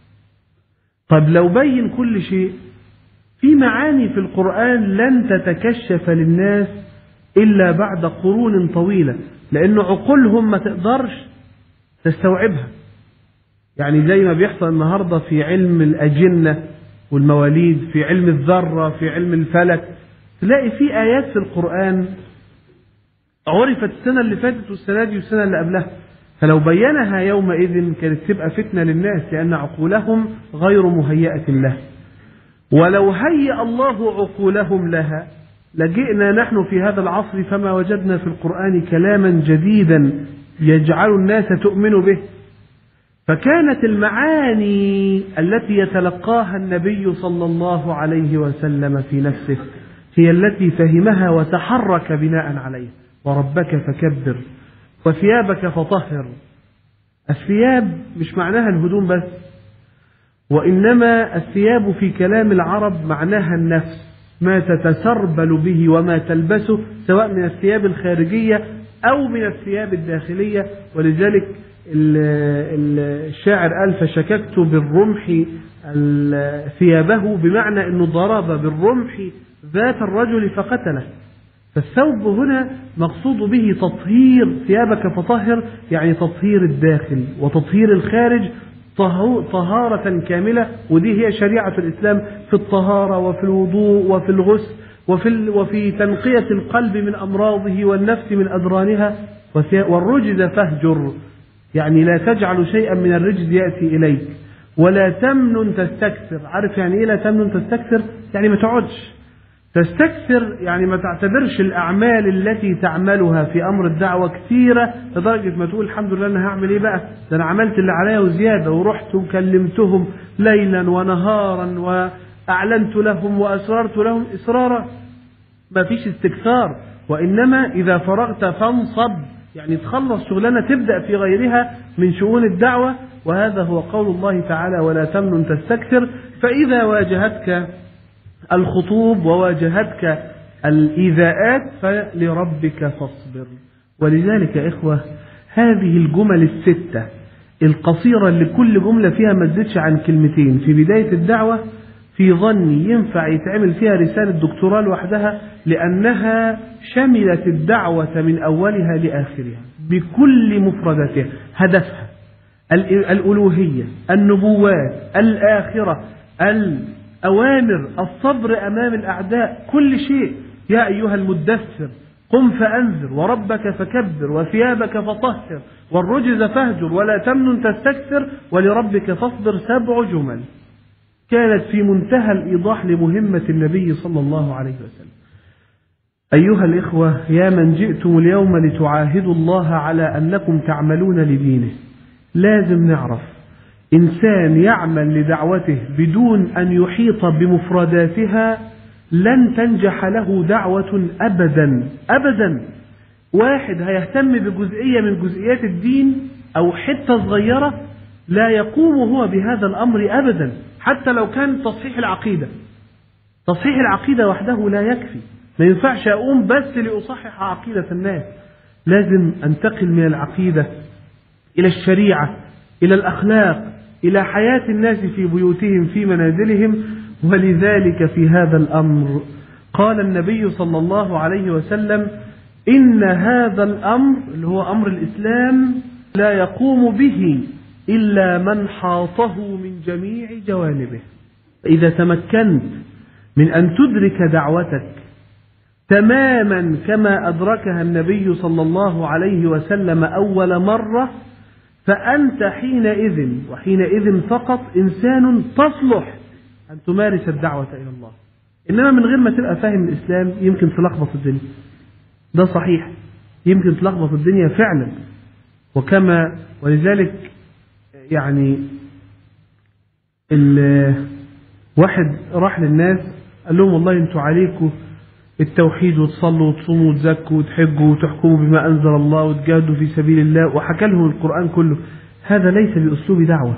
طب لو بين كل شيء في معاني في القرآن لن تتكشف للناس إلا بعد قرون طويلة لأن عقولهم ما تقدرش تستوعبها يعني زي ما بيحصل النهارده في علم الأجنة والمواليد في علم الذرة في علم الفلك تلاقي في آيات في القرآن عرفت السنة اللي فاتت والسنة دي والسنة اللي قبلها فلو بينها يومئذ كانت تبقى فتنة للناس لأن عقولهم غير مهيئة له ولو هيأ الله عقولهم لها لجئنا نحن في هذا العصر فما وجدنا في القرآن كلاما جديدا يجعل الناس تؤمن به فكانت المعاني التي يتلقاها النبي صلى الله عليه وسلم في نفسه هي التي فهمها وتحرك بناء عليها وربك فكبر وثيابك فطهر الثياب مش معناها الهدوم بس وإنما الثياب في كلام العرب معناها النفس ما تتسربل به وما تلبسه سواء من الثياب الخارجية أو من الثياب الداخلية ولذلك الشاعر قال فشككت بالرمح ثيابه بمعنى أنه ضرب بالرمح ذات الرجل فقتله فالثوب هنا مقصود به تطهير ثيابك فطهر يعني تطهير الداخل وتطهير الخارج طهارة كاملة ودي هي شريعة الإسلام في الطهارة وفي الوضوء وفي الغسل وفي, وفي تنقية القلب من أمراضه والنفس من أدرانها والرجز فاهجر يعني لا تجعل شيئا من الرجز يأتي إليك ولا تمنن تستكثر عارف يعني إيه لا تمنن تستكثر يعني ما تقعدش تستكثر يعني ما تعتبرش الأعمال التي تعملها في أمر الدعوة كثيرة لدرجة ما تقول الحمد لله أنا هعمل إيه بقى ده أنا عملت اللي عليا وزيادة ورحت وكلمتهم ليلا ونهارا وأعلنت لهم وأسررت لهم إسرارا ما فيش استكثار وإنما إذا فرغت فانصب يعني تخلص شغلانة تبدأ في غيرها من شؤون الدعوة وهذا هو قول الله تعالى ولا تمنن تستكثر فإذا واجهتك الخطوب وواجهتك الإيذاءات فلربك فاصبر ولذلك يا إخوة هذه الجمل الستة القصيرة اللي كل جملة فيها ما تزيدش عن كلمتين في بداية الدعوة في ظني ينفع يتعمل فيها رسالة دكتوراه لوحدها لأنها شملت الدعوة من أولها لآخرها بكل مفرداتها هدفها الألوهية النبوات الآخرة الأوامر الصبر أمام الأعداء كل شيء يا أيها المدثر قم فأنذر وربك فكبر وثيابك فطهر والرجز فاهجر ولا تمنن تستكثر ولربك فاصبر سبع جمل كانت في منتهى الإيضاح لمهمة النبي صلى الله عليه وسلم أيها الإخوة يا من جئتم اليوم لتعاهدوا الله على أنكم تعملون لدينه لازم نعرف إنسان يعمل لدعوته بدون أن يحيط بمفرداتها لن تنجح له دعوة أبدا أبدا واحد هيهتم بجزئية من جزئيات الدين أو حتة صغيرة لا يقوم هو بهذا الأمر أبدا حتى لو كان تصحيح العقيدة تصحيح العقيدة وحده لا يكفي ما ينفعش أقوم بس لأصحح عقيدة الناس لازم أنتقل من العقيدة إلى الشريعة إلى الأخلاق إلى حياة الناس في بيوتهم في منازلهم ولذلك في هذا الأمر قال النبي صلى الله عليه وسلم إن هذا الأمر اللي هو أمر الإسلام لا يقوم به إلا من حاطه من جميع جوانبه إذا تمكنت من أن تدرك دعوتك تماما كما أدركها النبي صلى الله عليه وسلم أول مرة فأنت حينئذ وحينئذ فقط إنسان تصلح أن تمارس الدعوة إلى الله إنما من غير ما تبقى فاهم الإسلام يمكن تلخبط الدنيا ده صحيح يمكن تلخبط الدنيا فعلا وكما ولذلك يعني واحد راح للناس قال لهم والله انتوا عليكم التوحيد وتصلوا وتصوموا وتزكوا وتحجوا وتحكموا بما أنزل الله وتجاهدوا في سبيل الله وحكى لهم القرآن كله هذا ليس بأسلوب دعوة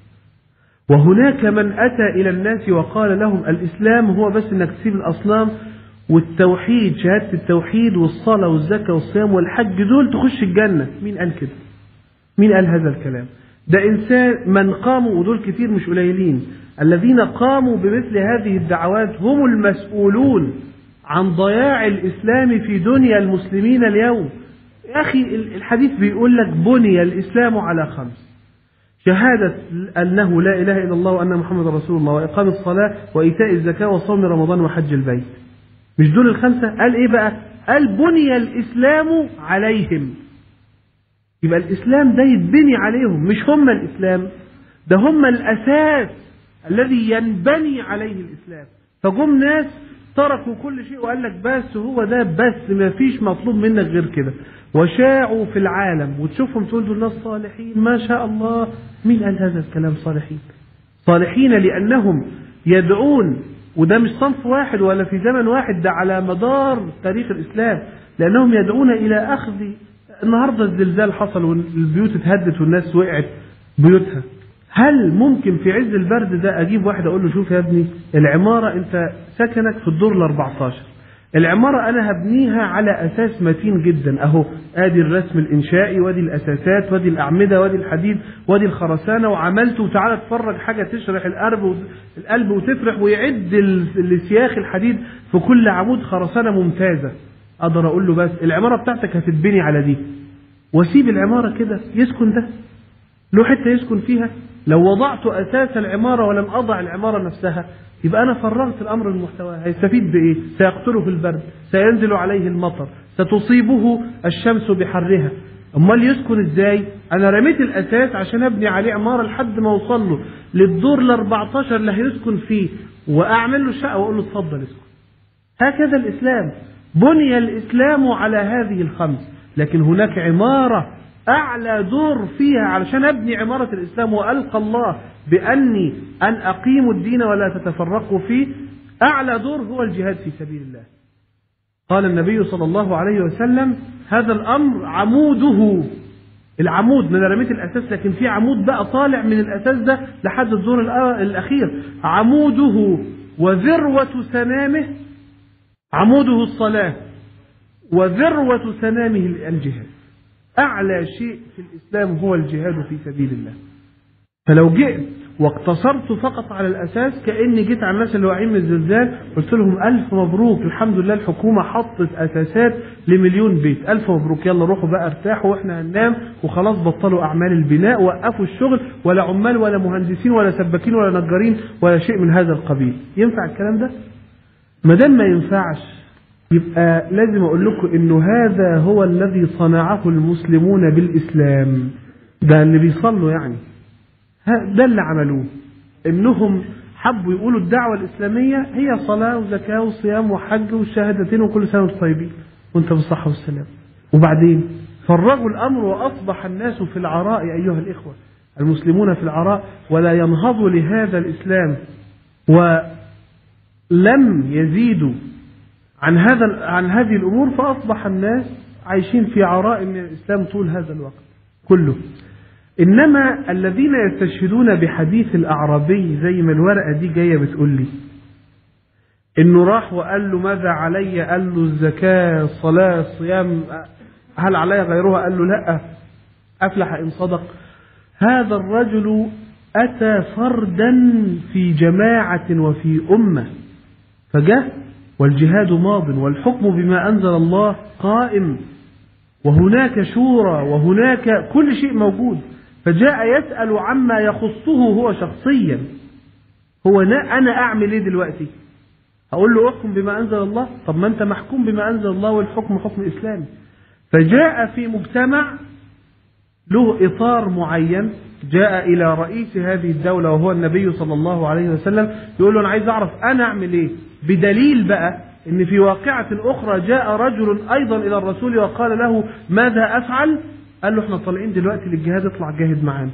وهناك من أتى إلى الناس وقال لهم الإسلام هو بس أنك تسيب الأصنام والتوحيد شهادة التوحيد والصلاة والزكاة والصيام والحج دول تخش الجنة مين قال كده مين قال هذا الكلام ده إنسان من قاموا ودول كتير مش قليلين الذين قاموا بمثل هذه الدعوات هم المسؤولون عن ضياع الإسلام في دنيا المسلمين اليوم يا أخي الحديث بيقول لك بني الإسلام على خمس شهادة أنه لا إله إلا الله وأن محمد رسول الله وإقام الصلاة وإيتاء الزكاة وصوم رمضان وحج البيت مش دول الخمسة قال إيه بقى قال بني الإسلام عليهم يبقى الإسلام ده يتبني عليهم مش هم الإسلام ده هم الأساس الذي ينبني عليه الإسلام فجم ناس تركوا كل شيء وقال لك بس هو ده بس ما فيش مطلوب منك غير كده وشاعوا في العالم وتشوفهم تقول دول ناس صالحين ما شاء الله مين قال هذا الكلام صالحين صالحين لأنهم يدعون وده مش صنف واحد ولا في زمن واحد ده على مدار تاريخ الإسلام لأنهم يدعون إلى أخذ النهاردة الزلزال حصل والبيوت اتهدت والناس وقعت بيوتها هل ممكن في عز البرد ده اجيب واحد اقول له شوف يا ابني العماره انت سكنك في الدور ال 14 العمارة أنا هبنيها على أساس متين جدا أهو آدي الرسم الإنشائي وادي الأساسات وادي الأعمدة وادي الحديد وادي الخرسانة وعملته وتعالى تفرج حاجة تشرح القلب القلب وتفرح ويعد السياخ الحديد في كل عمود خرسانة ممتازة أقدر أقول له بس العمارة بتاعتك هتتبني على دي واسيب العمارة كده يسكن ده له حتة يسكن فيها لو وضعت أساس العمارة ولم أضع العمارة نفسها يبقى أنا فرغت الأمر المحتوى هيستفيد بإيه سيقتله في البرد سينزل عليه المطر ستصيبه الشمس بحرها أمال يسكن إزاي أنا رميت الأساس عشان أبني عليه عمارة لحد ما أوصل له للدور ال 14 اللي هيسكن فيه وأعمل له شقة وأقول له اتفضل اسكن هكذا الإسلام بني الإسلام على هذه الخمس لكن هناك عمارة أعلى دور فيها علشان أبني عمارة الإسلام وألقى الله بأني أن أقيم الدين ولا تتفرقوا فيه أعلى دور هو الجهاد في سبيل الله قال النبي صلى الله عليه وسلم هذا الأمر عموده العمود من رميت الأساس لكن في عمود بقى طالع من الأساس ده لحد الدور الأخير عموده وذروة سنامه عموده الصلاة وذروة سنامه الجهاد أعلى شيء في الإسلام هو الجهاد في سبيل الله فلو جئت واقتصرت فقط على الأساس كأني جيت على الناس اللي واقعين من الزلزال قلت لهم ألف مبروك الحمد لله الحكومة حطت أساسات لمليون بيت ألف مبروك يلا روحوا بقى ارتاحوا وإحنا هننام وخلاص بطلوا أعمال البناء وقفوا الشغل ولا عمال ولا مهندسين ولا سباكين ولا نجارين ولا شيء من هذا القبيل ينفع الكلام ده؟ ما دام ما ينفعش يبقى لازم أقول لكم إنه هذا هو الذي صنعه المسلمون بالإسلام ده اللي بيصلوا يعني ده اللي عملوه إنهم حبوا يقولوا الدعوة الإسلامية هي صلاة وزكاة وصيام وحج والشهادتين وكل سنة وانتم طيبين وانت بالصحة والسلام وبعدين فرغوا الأمر وأصبح الناس في العراء أيها الإخوة المسلمون في العراء ولا ينهضوا لهذا الإسلام ولم يزيدوا عن هذا عن هذه الأمور فأصبح الناس عايشين في عراء من الإسلام طول هذا الوقت كله إنما الذين يستشهدون بحديث الأعرابي زي ما الورقة دي جاية بتقول لي إنه راح وقال له ماذا علي قال له الزكاة الصلاة الصيام هل علي غيرها قال له لا أفلح إن صدق هذا الرجل أتى فردا في جماعة وفي أمة فجاء والجهاد ماض والحكم بما أنزل الله قائم وهناك شورى وهناك كل شيء موجود فجاء يسأل عما يخصه هو شخصيا هو أنا أعمل إيه دلوقتي هقول له احكم بما أنزل الله طب ما أنت محكوم بما أنزل الله والحكم حكم إسلامي فجاء في مجتمع له إطار معين جاء إلى رئيس هذه الدولة وهو النبي صلى الله عليه وسلم يقول له أنا عايز أعرف أنا أعمل إيه بدليل بقى ان في واقعة اخرى جاء رجل ايضا الى الرسول وقال له ماذا افعل قال له احنا طالعين دلوقتي للجهاد اطلع جاهد معانا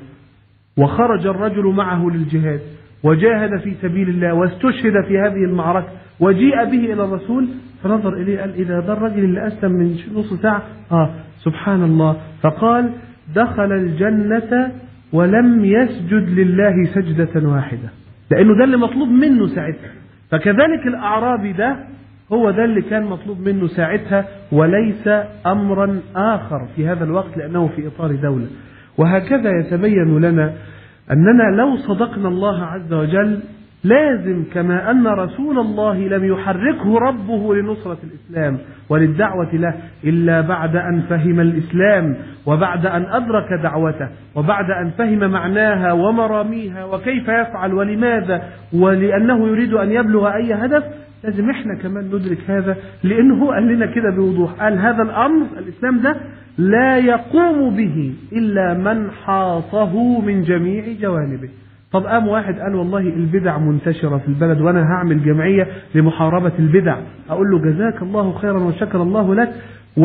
وخرج الرجل معه للجهاد وجاهد في سبيل الله واستشهد في هذه المعركة وجيء به الى الرسول فنظر اليه قال اذا ده الرجل اللي اسلم من نص ساعة اه سبحان الله فقال دخل الجنة ولم يسجد لله سجدة واحدة لانه ده اللي مطلوب منه ساعتها فكذلك الأعرابي ده هو ده اللي كان مطلوب منه ساعتها وليس أمرا آخر في هذا الوقت لأنه في إطار دولة وهكذا يتبين لنا أننا لو صدقنا الله عز وجل لازم كما أن رسول الله لم يحركه ربه لنصرة الإسلام وللدعوة له إلا بعد أن فهم الإسلام وبعد أن أدرك دعوته وبعد أن فهم معناها ومراميها وكيف يفعل ولماذا ولأنه يريد أن يبلغ أي هدف لازم احنا كمان ندرك هذا لأنه هو قال لنا كده بوضوح قال هذا الأمر الإسلام ده لا يقوم به إلا من حاطه من جميع جوانبه طب قام واحد قال والله البدع منتشرة في البلد وأنا هعمل جمعية لمحاربة البدع أقول له جزاك الله خيرا وشكر الله لك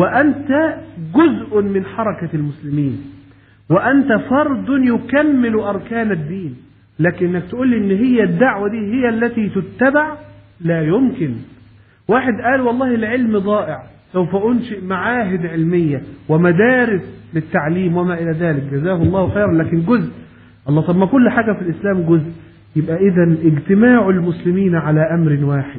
وأنت جزء من حركة المسلمين وأنت فرد يكمل أركان الدين لكن انك تقول لي ان هي الدعوة دي هي التي تتبع لا يمكن واحد قال والله العلم ضائع سوف أنشئ معاهد علمية ومدارس للتعليم وما إلى ذلك جزاه الله خيرا لكن جزء الله طب ما كل حاجة في الإسلام جزء يبقى إذا اجتماع المسلمين على أمر واحد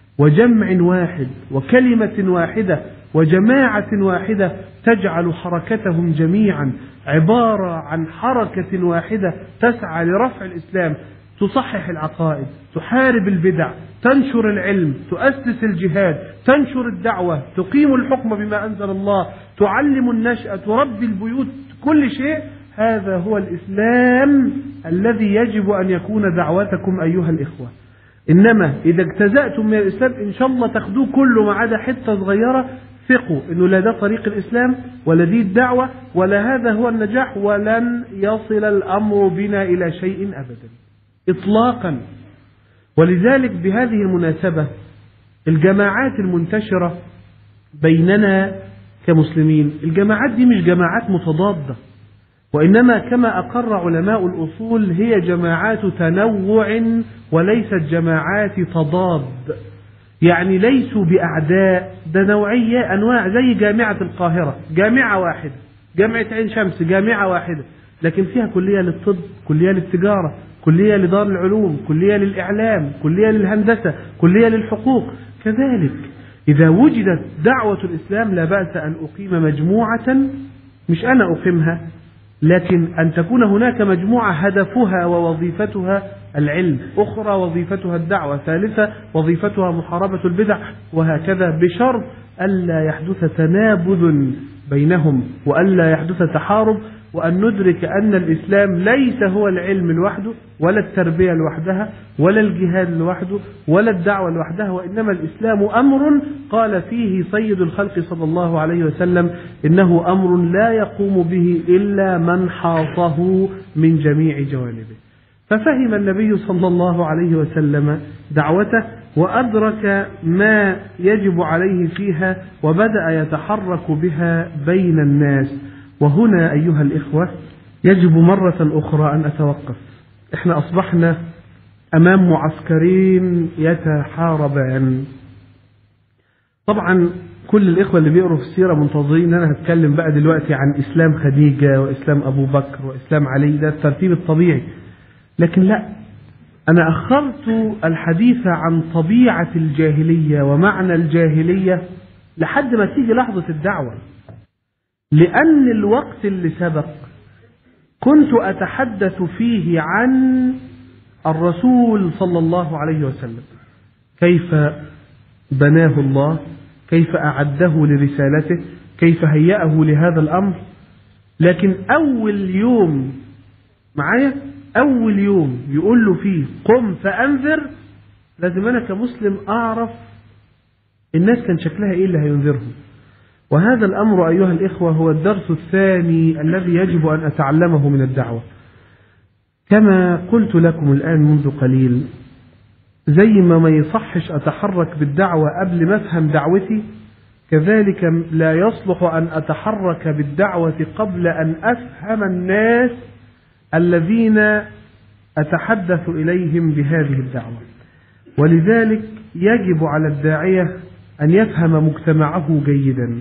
وجمع واحد وكلمة واحدة وجماعة واحدة تجعل حركتهم جميعا عبارة عن حركة واحدة تسعى لرفع الإسلام تصحح العقائد تحارب البدع تنشر العلم تؤسس الجهاد تنشر الدعوة تقيم الحكم بما أنزل الله تعلم النشأة تربي البيوت كل شيء هذا هو الإسلام الذي يجب أن يكون دعوتكم أيها الإخوة إنما إذا اجتزأتم من الإسلام إن شاء الله تاخدوه كله ما عدا حتة صغيرة ثقوا إنه لا ده طريق الإسلام ولا دي الدعوة ولا هذا هو النجاح ولن يصل الأمر بنا إلى شيء أبدا إطلاقا ولذلك بهذه المناسبة الجماعات المنتشرة بيننا كمسلمين الجماعات دي مش جماعات متضادة وإنما كما أقر علماء الأصول هي جماعات تنوع وليست جماعات تضاد يعني ليسوا بأعداء ده نوعية أنواع زي جامعة القاهرة جامعة واحدة جامعة عين شمس جامعة واحدة لكن فيها كلية للطب كلية للتجارة كلية لدار العلوم كلية للإعلام كلية للهندسة كلية للحقوق كذلك إذا وجدت دعوة الإسلام لا بأس أن أقيم مجموعة مش أنا أقيمها لكن أن تكون هناك مجموعة هدفها ووظيفتها العلم أخرى وظيفتها الدعوة ثالثة وظيفتها محاربة البدع وهكذا بشرط ألا يحدث تنابذ بينهم وألا يحدث تحارب وأن ندرك أن الإسلام ليس هو العلم لوحده ولا التربية لوحدها ولا الجهاد لوحده ولا الدعوة لوحدها وإنما الإسلام أمر قال فيه سيد الخلق صلى الله عليه وسلم إنه أمر لا يقوم به إلا من حاطه من جميع جوانبه ففهم النبي صلى الله عليه وسلم دعوته وأدرك ما يجب عليه فيها وبدأ يتحرك بها بين الناس وهنا أيها الإخوة يجب مرة أخرى أن أتوقف إحنا أصبحنا أمام معسكرين يتحاربان طبعا كل الإخوة اللي بيقروا في السيرة منتظرين أن أنا هتكلم بقى دلوقتي عن إسلام خديجة وإسلام أبو بكر وإسلام علي ده الترتيب الطبيعي لكن لا أنا أخرت الحديث عن طبيعة الجاهلية ومعنى الجاهلية لحد ما تيجي لحظة الدعوة لأن الوقت اللي سبق كنت أتحدث فيه عن الرسول صلى الله عليه وسلم كيف بناه الله كيف أعده لرسالته كيف هيأه لهذا الأمر لكن أول يوم معايا أول يوم يقول له فيه قم فأنذر لازم أنا كمسلم أعرف الناس كان شكلها إيه اللي هينذرهم وهذا الأمر أيها الإخوة هو الدرس الثاني الذي يجب أن أتعلمه من الدعوة كما قلت لكم الآن منذ قليل زي ما ما يصحش أتحرك بالدعوة قبل ما أفهم دعوتي كذلك لا يصلح أن أتحرك بالدعوة قبل أن أفهم الناس الذين أتحدث إليهم بهذه الدعوة ولذلك يجب على الداعية أن يفهم مجتمعه جيدا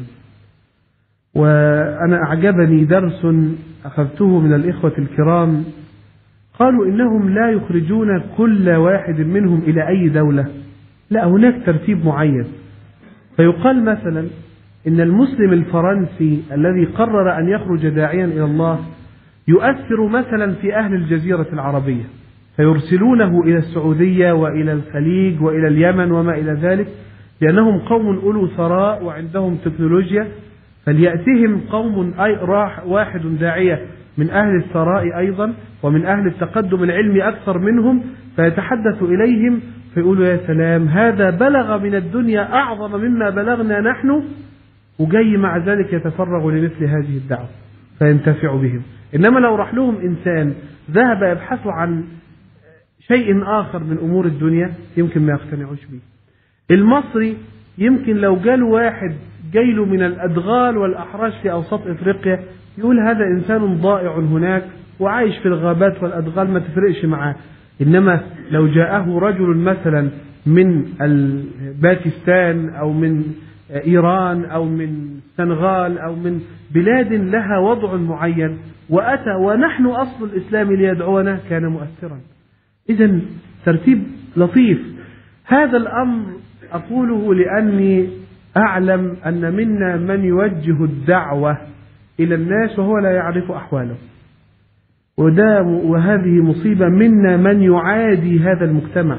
وأنا أعجبني درس أخذته من الإخوة الكرام قالوا إنهم لا يخرجون كل واحد منهم إلى أي دولة لا هناك ترتيب معين فيقال مثلا إن المسلم الفرنسي الذي قرر أن يخرج داعيا إلى الله يؤثر مثلا في أهل الجزيرة العربية فيرسلونه إلى السعودية وإلى الخليج وإلى اليمن وما إلى ذلك لأنهم قوم أولو ثراء وعندهم تكنولوجيا فليأتهم قوم أي راح واحد داعية من أهل الثراء أيضا ومن أهل التقدم العلمي أكثر منهم فيتحدث إليهم فيقولوا يا سلام هذا بلغ من الدنيا أعظم مما بلغنا نحن وجاي مع ذلك يتفرغ لمثل هذه الدعوة فينتفع بهم إنما لو راح لهم إنسان ذهب يبحث عن شيء آخر من أمور الدنيا يمكن ما يقتنعوش به المصري يمكن لو جاله واحد جايله من الأدغال والأحراش في أوسط إفريقيا يقول هذا إنسان ضائع هناك وعايش في الغابات والأدغال ما تفرقش معاه إنما لو جاءه رجل مثلا من باكستان أو من إيران أو من سنغال أو من بلاد لها وضع معين وأتى ونحن أصل الإسلام ليدعونا كان مؤثرا إذا ترتيب لطيف هذا الأمر أقوله لأني أعلم أن منا من يوجه الدعوة إلى الناس وهو لا يعرف أحواله وده وهذه مصيبة منا من يعادي هذا المجتمع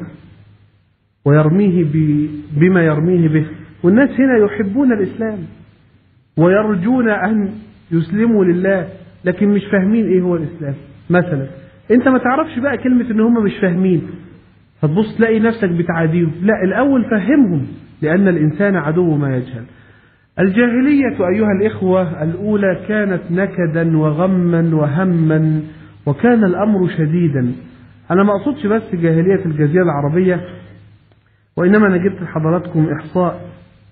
ويرميه بما يرميه به والناس هنا يحبون الإسلام ويرجون أن يسلموا لله لكن مش فاهمين إيه هو الإسلام مثلا أنت ما تعرفش بقى كلمة إن هم مش فاهمين فتبص تلاقي نفسك بتعاديهم لا الأول فهمهم لأن الإنسان عدو ما يجهل الجاهلية أيها الإخوة الأولى كانت نكدا وغما وهما وكان الأمر شديدا أنا ما أقصدش بس جاهلية الجزيرة العربية وإنما أنا جبت لحضراتكم إحصاء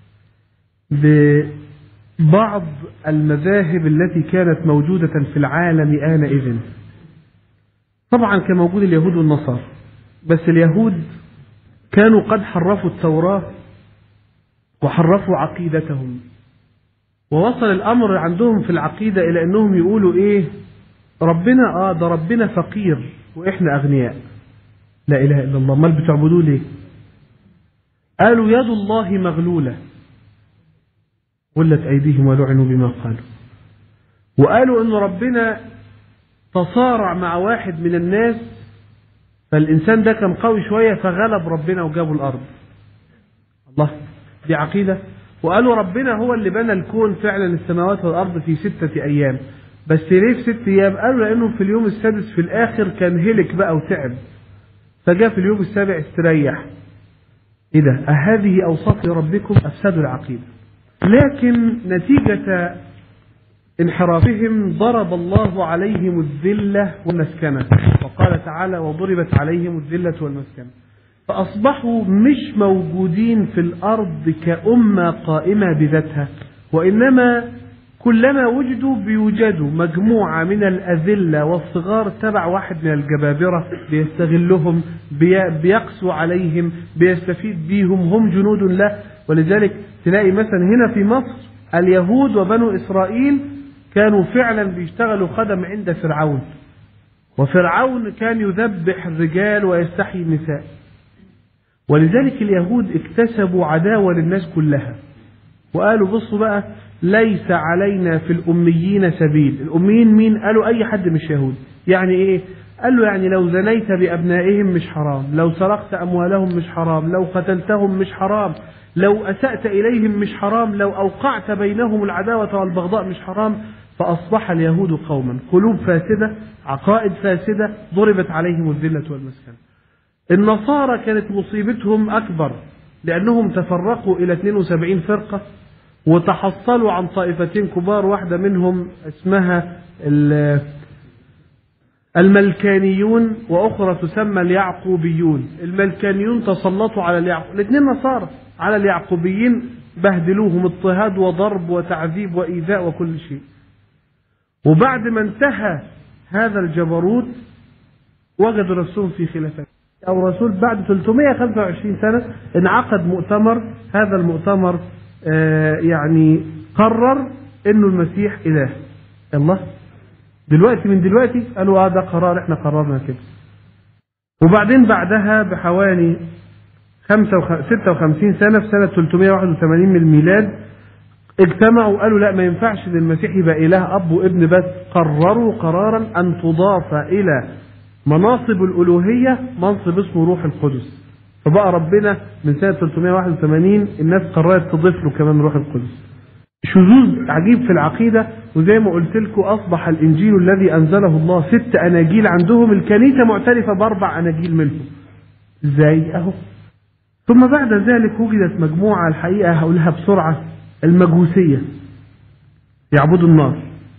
ببعض المذاهب التي كانت موجودة في العالم آنئذ طبعا كان موجود اليهود والنصارى بس اليهود كانوا قد حرفوا التوراة وحرفوا عقيدتهم ووصل الأمر عندهم في العقيدة إلى أنهم يقولوا إيه ربنا آه ده ربنا فقير وإحنا أغنياء لا إله إلا الله مال بتعبدوه ليه قالوا يد الله مغلولة غلت أيديهم ولعنوا بما قالوا وقالوا أن ربنا تصارع مع واحد من الناس فالإنسان ده كان قوي شوية فغلب ربنا وجابه الأرض الله دي عقيدة وقالوا ربنا هو اللي بنى الكون فعلا السماوات والأرض في ستة أيام بس ليه في ست أيام قالوا لأنه في اليوم السادس في الآخر كان هلك بقى وتعب فجاء في اليوم السابع استريح إيه ده أهذه أوصاف ربكم أفسدوا العقيدة لكن نتيجة انحرافهم ضرب الله عليهم الذلة والمسكنة وقال تعالى وضربت عليهم الذلة والمسكنة فأصبحوا مش موجودين في الأرض كأمة قائمة بذاتها وإنما كلما وجدوا بيوجدوا مجموعة من الأذلة والصغار تبع واحد من الجبابرة بيستغلهم بي- بيقسو عليهم بيستفيد بيهم هم جنود له ولذلك تلاقي مثلا هنا في مصر اليهود وبنو إسرائيل كانوا فعلا بيشتغلوا خدم عند فرعون وفرعون كان يذبح الرجال ويستحيي النساء ولذلك اليهود اكتسبوا عداوة للناس كلها وقالوا بصوا بقى ليس علينا في الأميين سبيل الأميين مين قالوا أي حد مش يهود يعني إيه قال له يعني لو زنيت بأبنائهم مش حرام لو سرقت أموالهم مش حرام لو قتلتهم مش حرام لو أسأت إليهم مش حرام لو أوقعت بينهم العداوة والبغضاء مش حرام فأصبح اليهود قوما قلوب فاسدة عقائد فاسدة ضربت عليهم الذلة والمسكنة النصارى كانت مصيبتهم أكبر لأنهم تفرقوا إلى 72 فرقة وتحصلوا عن طائفتين كبار واحدة منهم اسمها ال- الملكانيون وأخرى تسمى اليعقوبيون الملكانيون تسلطوا على اليعقوب الاثنين نصارى على اليعقوبيين بهدلوهم اضطهاد وضرب وتعذيب وإيذاء وكل شيء وبعد ما انتهى هذا الجبروت وجدوا نفسهم في خلافات أو رسول بعد 325 سنة انعقد مؤتمر هذا المؤتمر آه، يعني قرر انه المسيح اله الله دلوقتي من دلوقتي قالوا اه ده قرار احنا قررنا كده وبعدين بعدها بحوالي 56 سنة في سنة 381 من الميلاد اجتمعوا قالوا لا ما ينفعش للمسيح يبقى إله أب وابن بس قرروا قرارا أن تضاف إلى مناصب الألوهية منصب اسمه روح القدس فبقى ربنا من سنة 381 الناس قررت تضيف له كمان روح القدس شذوذ عجيب في العقيدة وزي ما قلت لكم أصبح الإنجيل الذي أنزله الله ست أناجيل عندهم الكنيسة معترفة بأربع أناجيل منهم إزاي أهو ثم بعد ذلك وجدت مجموعة الحقيقة هقولها بسرعة المجوسية يعبدوا النار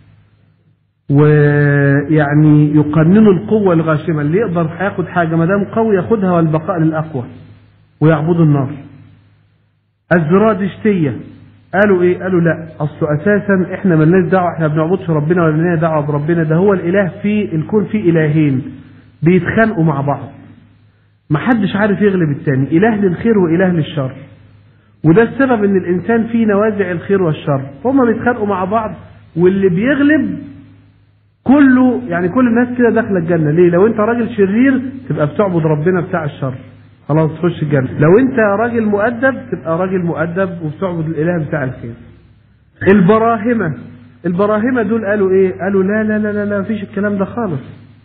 ويعني يقننوا القوة الغاشمة اللي يقدر هياخد حاجة ما دام قوي ياخدها والبقاء للأقوى ويعبدوا النار الزرادشتية قالوا ايه قالوا لا اصل اساسا احنا ملناش دعوه احنا بنعبدش ربنا ولا لنا دعوه بربنا ده هو الاله في الكون فيه الهين بيتخانقوا مع بعض محدش عارف يغلب التاني اله للخير واله للشر وده السبب ان الانسان فيه نوازع الخير والشر هما بيتخانقوا مع بعض واللي بيغلب كله يعني كل الناس كده داخله الجنه ليه لو انت راجل شرير تبقى بتعبد ربنا بتاع الشر خلاص تخش الجنه لو انت راجل مؤدب تبقى راجل مؤدب وبتعبد الاله بتاع الخير البراهمه البراهمه دول قالوا ايه قالوا لا لا لا لا لا مفيش الكلام ده خالص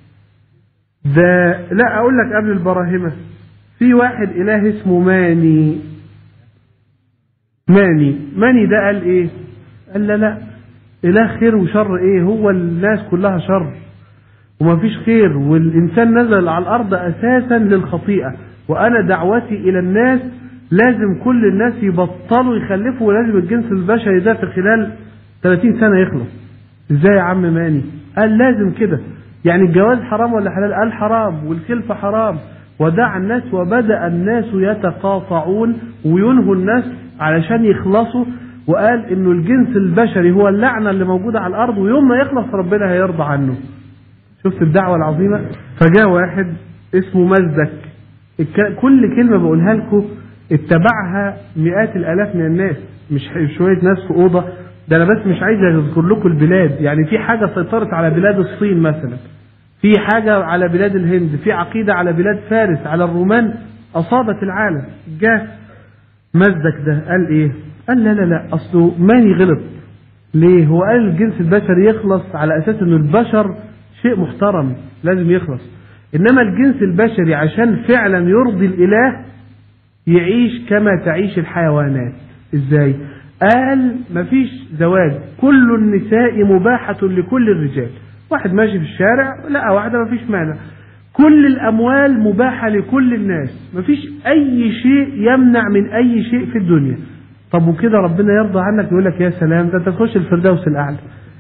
ده لا اقول لك قبل البراهمه في واحد اله اسمه ماني ماني ماني ده قال ايه قال لا لا اله خير وشر ايه هو الناس كلها شر وما فيش خير والإنسان نزل على الأرض أساسا للخطيئة وأنا دعوتي إلى الناس لازم كل الناس يبطلوا يخلفوا ولازم الجنس البشري ده في خلال 30 سنة يخلص ازاي يا عم ماني قال لازم كده يعني الجواز حرام ولا حلال قال حرام والخلفة حرام ودع الناس وبدأ الناس يتقاطعون وينهوا الناس علشان يخلصوا وقال انه الجنس البشري هو اللعنة اللي موجودة على الارض ويوم ما يخلص ربنا هيرضى عنه شفت الدعوة العظيمة فجاء واحد اسمه مزدك الك- كل كلمة بقولها لكم اتبعها مئات الالاف من الناس مش ح- شوية ناس في أوضة ده أنا بس مش عايز أذكر لكم البلاد يعني في حاجة سيطرت على بلاد الصين مثلا في حاجة على بلاد الهند في عقيدة على بلاد فارس على الرومان أصابت العالم جاء مزدك ده قال إيه قال لا لا لا أصله ماني غلط ليه هو قال الجنس البشري يخلص على أساس أنه البشر شيء محترم لازم يخلص إنما الجنس البشري عشان فعلا يرضي الإله يعيش كما تعيش الحيوانات ازاي قال مفيش زواج كل النساء مباحة لكل الرجال واحد ماشي في الشارع لا واحدة مفيش مانع كل الأموال مباحة لكل الناس مفيش أي شيء يمنع من أي شيء في الدنيا طب وكده ربنا يرضى عنك يقول لك يا سلام ده انت تخش الفردوس الأعلى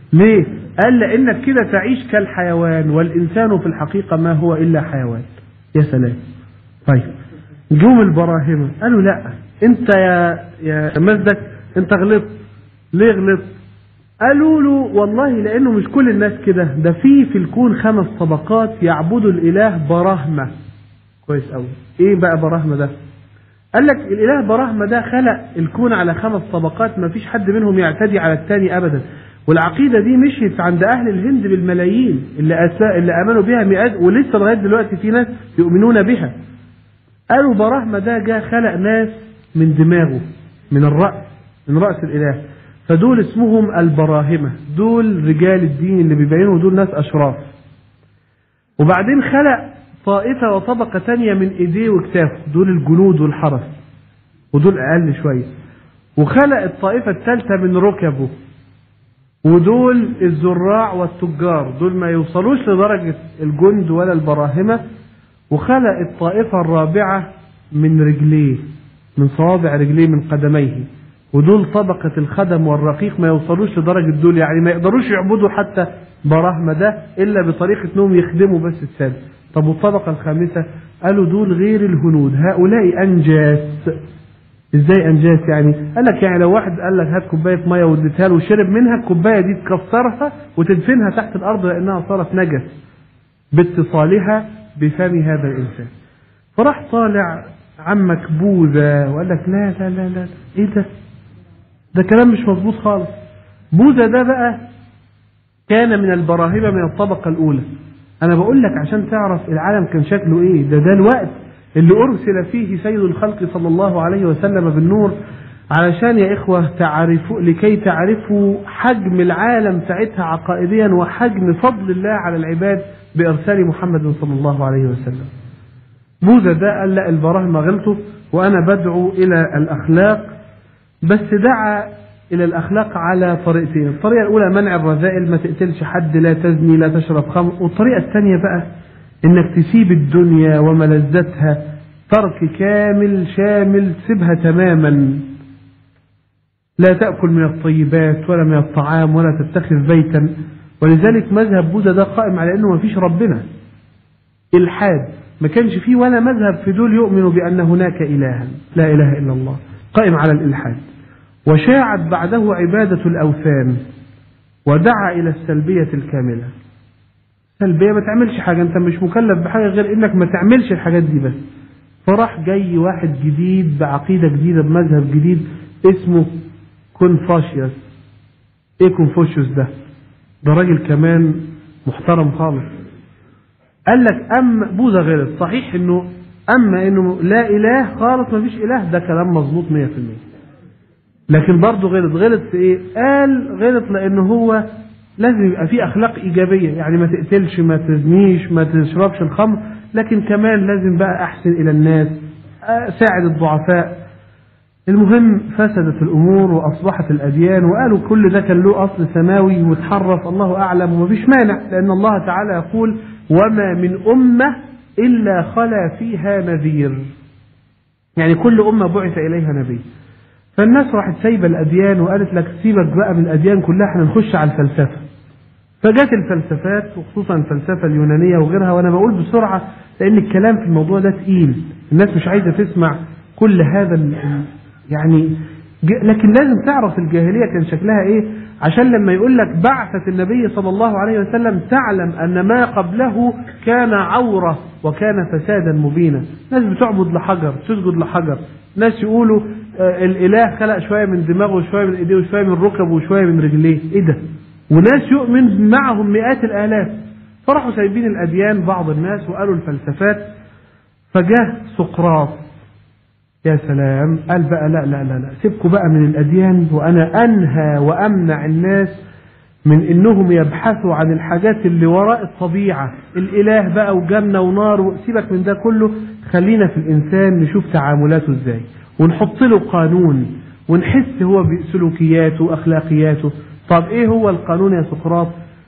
ليه؟ قال لأنك كده تعيش كالحيوان والإنسان في الحقيقة ما هو إلا حيوان يا سلام طيب جم البراهمة قالوا لا انت يا يا مزدك انت غلطت ليه غلطت قالوا له والله لانه مش كل الناس كده ده في في الكون خمس طبقات يعبدوا الاله براهمة كويس قوي ايه بقى براهمة ده قال لك الاله براهمة ده خلق الكون على خمس طبقات ما فيش حد منهم يعتدي على الثاني ابدا والعقيدة دي مشيت عند أهل الهند بالملايين اللي, أسا... اللي آمنوا بها مئات ولسه لغاية دلوقتي في ناس يؤمنون بها قالوا براهمة ده جاء خلق ناس من دماغه من الرأس من رأس الإله فدول اسمهم البراهمة دول رجال الدين اللي بيبينوا دول ناس أشراف وبعدين خلق طائفة وطبقة تانية من إيديه وكتافه دول الجنود والحرس ودول أقل شوية وخلق الطائفة الثالثة من ركبه ودول الزراع والتجار دول ما يوصلوش لدرجة الجند ولا البراهمة وخلق الطائفة الرابعة من رجليه من صوابع رجليه من قدميه ودول طبقة الخدم والرقيق ما يوصلوش لدرجة دول يعني ما يقدروش يعبدوا حتى براهمة ده إلا بطريقة أنهم يخدموا بس السادس طب والطبقة الخامسة قالوا دول غير الهنود هؤلاء أنجاس ازاي انجاس يعني قال لك يعني لو واحد قال لك هات كوبايه ميه واديتها له وشرب منها الكوبايه دي تكسرها وتدفنها تحت الارض لانها صارت نجس باتصالها بفم هذا الانسان فراح طالع عمك بوذا وقال لك لا لا لا لا ايه ده ده كلام مش مظبوط خالص بوذا ده بقى كان من البراهمه من الطبقه الاولى انا بقول لك عشان تعرف العالم كان شكله ايه ده ده الوقت اللي أرسل فيه سيد الخلق صلى الله عليه وسلم بالنور علشان يا إخوة تعرفوا لكي تعرفوا حجم العالم ساعتها عقائديا وحجم فضل الله على العباد بإرسال محمد صلى الله عليه وسلم بوذا ده قال لا البراهمة غلطوا وأنا بدعو إلى الأخلاق بس دعا إلى الأخلاق على طريقتين الطريقة الأولى منع الرذائل ما تقتلش حد لا تزني لا تشرب خمر والطريقة الثانية بقى انك تسيب الدنيا وملذتها ترك كامل شامل سيبها تماما لا تأكل من الطيبات ولا من الطعام ولا تتخذ بيتا ولذلك مذهب بوذا ده قائم على انه ما فيش ربنا الحاد ما كانش فيه ولا مذهب في دول يؤمن بأن هناك إلها لا إله إلا الله قائم على الإلحاد وشاعت بعده عبادة الأوثان ودعا إلى السلبية الكاملة سلبية ما تعملش حاجة أنت مش مكلف بحاجة غير إنك ما تعملش الحاجات دي بس فراح جاي واحد جديد بعقيدة جديدة بمذهب جديد اسمه كونفوشيوس ايه كونفوشيوس ده ده راجل كمان محترم خالص قال لك أما بوذا غلط صحيح انه اما انه لا اله خالص ما فيش اله ده كلام مظبوط 100% لكن برضه غلط غلط في ايه قال غلط لانه هو لازم يبقى في اخلاق ايجابيه يعني ما تقتلش ما تزنيش ما تشربش الخمر لكن كمان لازم بقى احسن الى الناس ساعد الضعفاء المهم فسدت الامور واصبحت الاديان وقالوا كل ده كان له اصل سماوي متحرف الله اعلم ومفيش مانع لان الله تعالى يقول وما من امه الا خلا فيها نذير يعني كل امه بعث اليها نبي فالناس راحت سايبه الاديان وقالت لك سيبك بقى من الاديان كلها احنا نخش على الفلسفه فجت الفلسفات وخصوصا الفلسفه اليونانيه وغيرها وانا بقول بسرعه لان الكلام في الموضوع ده تقيل الناس مش عايزه تسمع كل هذا ال يعني لكن لازم تعرف الجاهليه كان شكلها ايه عشان لما يقول لك بعثت النبي صلى الله عليه وسلم تعلم ان ما قبله كان عوره وكان فسادا مبينا ناس بتعبد لحجر تسجد لحجر ناس يقولوا آه الاله خلق شويه من دماغه وشويه من ايديه وشويه من ركبه وشويه من رجليه ايه ده وناس يؤمن معهم مئات الالاف فراحوا سايبين الاديان بعض الناس وقالوا الفلسفات فجاه سقراط يا سلام قال بقى لا لا لا لا سيبكوا بقى من الأديان وأنا أنهى وأمنع الناس من إنهم يبحثوا عن الحاجات اللي وراء الطبيعة الإله بقى وجنة ونار وسيبك من ده كله خلينا في الإنسان نشوف تعاملاته إزاي ونحط له قانون ونحس هو بسلوكياته وأخلاقياته طب إيه هو القانون يا سقراط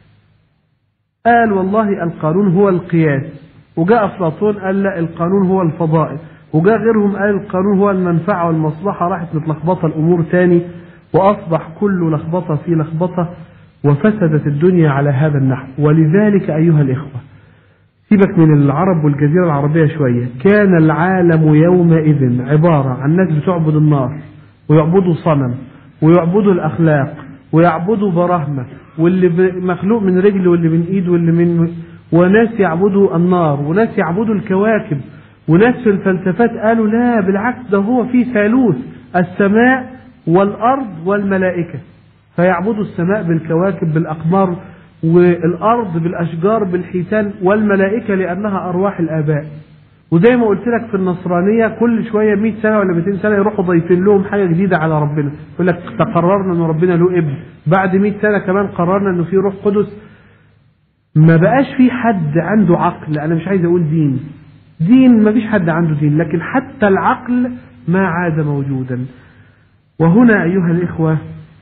قال والله القانون هو القياس وجاء أفلاطون قال لا القانون هو الفضائل وجاء غيرهم قال القانون هو المنفعة والمصلحة راحت متلخبطة الأمور تاني وأصبح كل لخبطة في لخبطة وفسدت الدنيا على هذا النحو ولذلك أيها الإخوة سيبك من العرب والجزيرة العربية شوية كان العالم يومئذ عبارة عن ناس بتعبد النار ويعبدوا صنم ويعبدوا الأخلاق ويعبدوا براهمة واللي ب- مخلوق من رجل واللي من ايد واللي من وناس يعبدوا النار وناس يعبدوا الكواكب وناس في الفلسفات قالوا لا بالعكس ده هو في ثالوث السماء والأرض والملائكة فيعبدوا السماء بالكواكب بالأقمار والأرض بالأشجار بالحيتان والملائكة لأنها أرواح الآباء وزي ما قلت لك في النصرانية كل شوية 100 سنة ولا 200 سنة يروحوا ضايفين لهم حاجة جديدة على ربنا يقول لك تقررنا ان ربنا له ابن بعد 100 سنة كمان قررنا انه في روح قدس ما بقاش في حد عنده عقل انا مش عايز اقول دين دين ما فيش حد عنده دين لكن حتى العقل ما عاد موجودا وهنا ايها الاخوة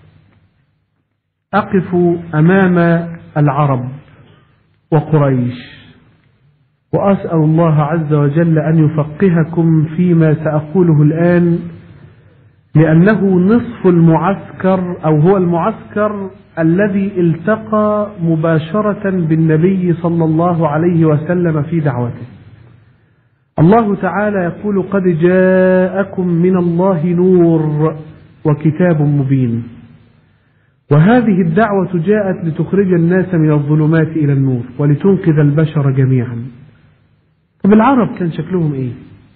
اقف امام العرب وقريش وأسأل الله عز وجل أن يفقهكم فيما سأقوله الآن لأنه نصف المعسكر أو هو المعسكر الذي التقى مباشرة بالنبي صلى الله عليه وسلم في دعوته الله تعالى يقول قد جاءكم من الله نور وكتاب مبين وهذه الدعوة جاءت لتخرج الناس من الظلمات إلى النور ولتنقذ البشر جميعا طب العرب كان شكلهم ايه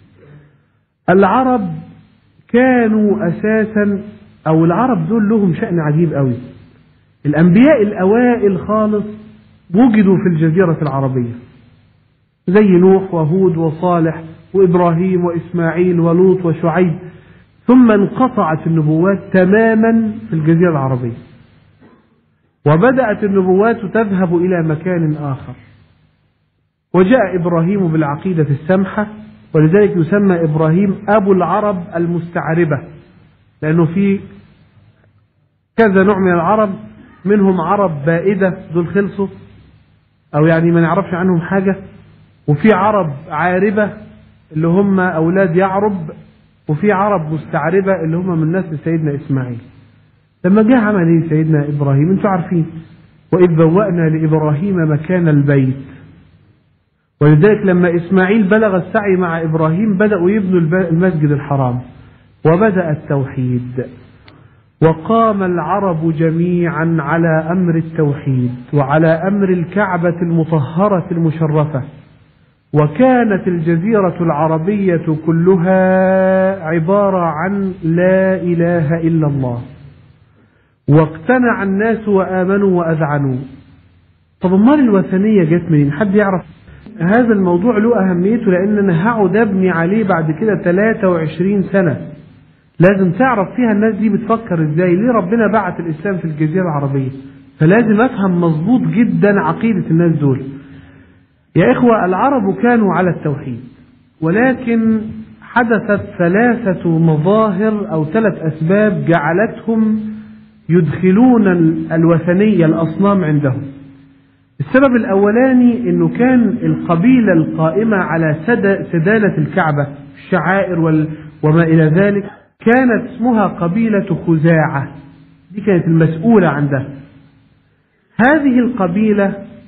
العرب كانوا اساسا او العرب دول لهم شأن عجيب قوي الانبياء الاوائل خالص وجدوا في الجزيرة العربية زي نوح وهود وصالح وابراهيم واسماعيل ولوط وشعيب ثم انقطعت النبوات تماما في الجزيرة العربية وبدأت النبوات تذهب إلى مكان آخر وجاء إبراهيم بالعقيدة السمحة ولذلك يسمى إبراهيم أبو العرب المستعربة لأنه في كذا نوع من العرب منهم عرب بائدة دول خلصوا أو يعني ما نعرفش عنهم حاجة وفي عرب عاربة اللي هم أولاد يعرب وفي عرب مستعربة اللي هم من نسل سيدنا إسماعيل لما جاء عمل ايه سيدنا إبراهيم انتوا عارفين وإذ بوأنا لإبراهيم مكان البيت ولذلك لما إسماعيل بلغ السعي مع إبراهيم بدأوا يبنوا الب- المسجد الحرام وبدأ التوحيد وقام العرب جميعا على أمر التوحيد وعلى أمر الكعبة المطهرة المشرفة وكانت الجزيرة العربية كلها عبارة عن لا إله إلا الله واقتنع الناس وآمنوا وأذعنوا طب امال الوثنية جت منين حد يعرف هذا الموضوع له أهميته لأن أنا هقعد أبني عليه بعد كده 23 سنة لازم تعرف فيها الناس دي بتفكر ازاي ليه ربنا بعت الإسلام في الجزيرة العربية فلازم أفهم مظبوط جدا عقيدة الناس دول يا إخوة العرب كانوا على التوحيد ولكن حدثت ثلاثة مظاهر أو ثلاث أسباب جعلتهم يدخلون الوثنية الأصنام عندهم السبب الأولاني أنه كان القبيلة القائمة على سد- سدانة الكعبة الشعائر وال- وما إلى ذلك كانت اسمها قبيلة خزاعة دي كانت المسؤولة عن ده هذه القبيلة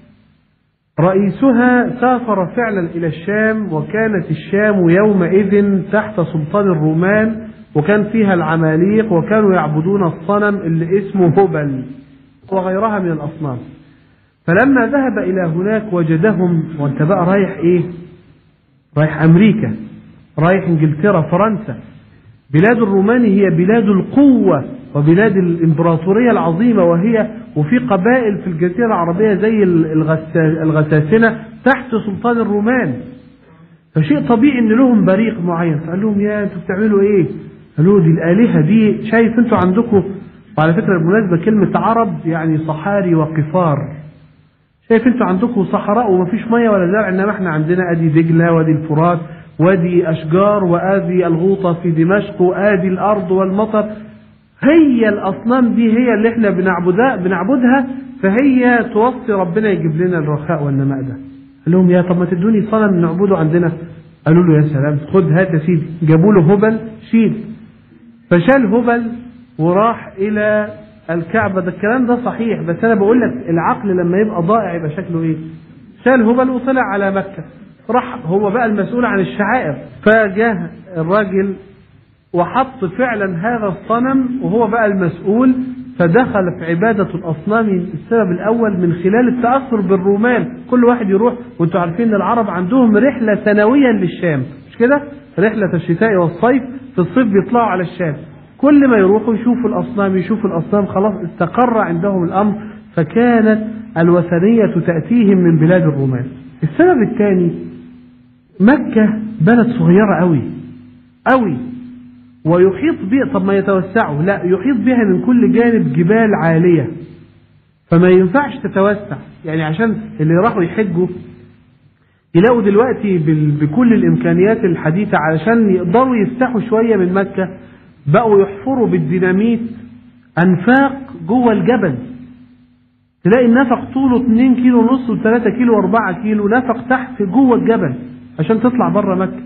رئيسها سافر فعلا إلى الشام وكانت الشام يومئذ تحت سلطان الرومان وكان فيها العماليق وكانوا يعبدون الصنم اللي اسمه هبل وغيرها من الأصنام فلما ذهب إلى هناك وجدهم وانت بقى رايح إيه رايح أمريكا رايح إنجلترا فرنسا بلاد الرومان هي بلاد القوة وبلاد الإمبراطورية العظيمة وهي وفي قبائل في الجزيرة العربية زي الغسا- الغساسنة تحت سلطان الرومان فشيء طبيعي ان لهم بريق معين فقال لهم يا انتوا بتعملوا ايه قالوا دي الالهه دي شايف انتوا عندكم وعلى فكره بالمناسبه كلمه عرب يعني صحاري وقفار شايف انتوا عندكم صحراء ومفيش ميه ولا زرع انما احنا عندنا ادي دجله وادي الفرات وادي اشجار وادي الغوطه في دمشق وادي الارض والمطر هي الاصنام دي هي اللي احنا بنعبدها بنعبدها فهي توصي ربنا يجيب لنا الرخاء والنماء ده قال لهم يا طب ما تدوني صنم نعبده عندنا قالوا له يا سلام خد هات يا سيدي جابوا له هبل شيل فشال هبل وراح الى الكعبة ده الكلام ده صحيح بس أنا بقول لك العقل لما يبقى ضائع يبقى شكله إيه؟ شال هبل وطلع على مكة راح هو بقى المسؤول عن الشعائر فجاه الراجل وحط فعلا هذا الصنم وهو بقى المسؤول فدخل في عبادة الأصنام السبب الأول من خلال التأثر بالرومان كل واحد يروح وانتوا عارفين ان العرب عندهم رحلة سنويا للشام مش كده رحلة الشتاء والصيف في الصيف بيطلعوا على الشام كل ما يروحوا يشوفوا الأصنام يشوفوا الأصنام خلاص استقر عندهم الأمر فكانت الوثنية تأتيهم من بلاد الرومان السبب الثاني مكة بلد صغيرة قوي قوي ويحيط بها طب ما يتوسعوا لا يحيط بها من كل جانب جبال عالية فما ينفعش تتوسع يعني عشان اللي راحوا يحجوا يلاقوا دلوقتي بال- بكل الإمكانيات الحديثة علشان يقدروا يفتحوا شوية من مكة بقوا يحفروا بالديناميت أنفاق جوه الجبل تلاقي النفق طوله 2 كيلو ونص و3 كيلو و4 كيلو نفق تحت جوه الجبل عشان تطلع بره مكة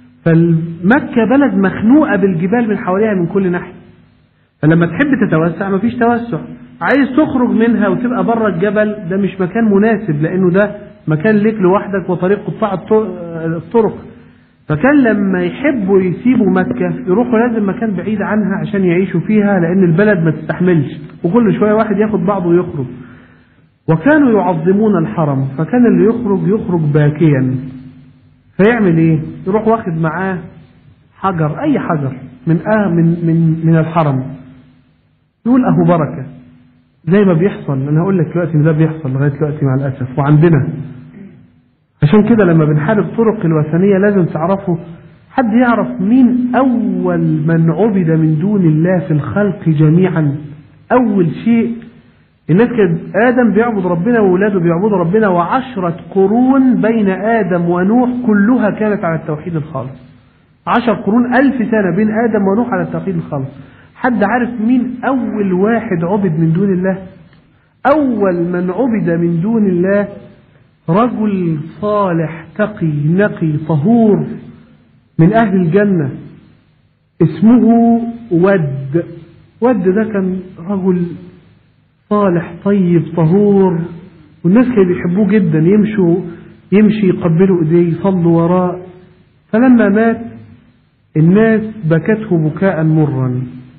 فمكة بلد مخنوقة بالجبال من حواليها من كل ناحية فلما تحب تتوسع مفيش توسع عايز تخرج منها وتبقى بره الجبل ده مش مكان مناسب لانه ده مكان ليك لوحدك وطريق قطاع الط- الطرق فكان لما يحبوا يسيبوا مكة يروحوا لازم مكان بعيد عنها عشان يعيشوا فيها لأن البلد ما تستحملش وكل شوية واحد ياخد بعضه ويخرج وكانوا يعظمون الحرم فكان اللي يخرج يخرج باكيا فيعمل ايه يروح واخد معاه حجر اي حجر من آه من من من الحرم يقول اهو بركه زي ما بيحصل انا هقول لك دلوقتي ان ده بيحصل لغايه دلوقتي مع الاسف وعندنا عشان كده لما بنحارب طرق الوثنيه لازم تعرفوا حد يعرف مين اول من عبد من دون الله في الخلق جميعا اول شيء الناس كانت ادم بيعبد ربنا واولاده بيعبدوا ربنا وعشرة قرون بين ادم ونوح كلها كانت على التوحيد الخالص عشر قرون ألف سنة بين آدم ونوح على التوحيد الخالص حد عارف مين أول واحد عبد من دون الله أول من عبد من دون الله رجل صالح تقي نقي طهور من أهل الجنة اسمه ود ود ده كان رجل صالح طيب طهور والناس كانوا بيحبوه جدا يمشوا يمشي يقبلوا ايديه يصلوا وراه فلما مات الناس بكته بكاء مرا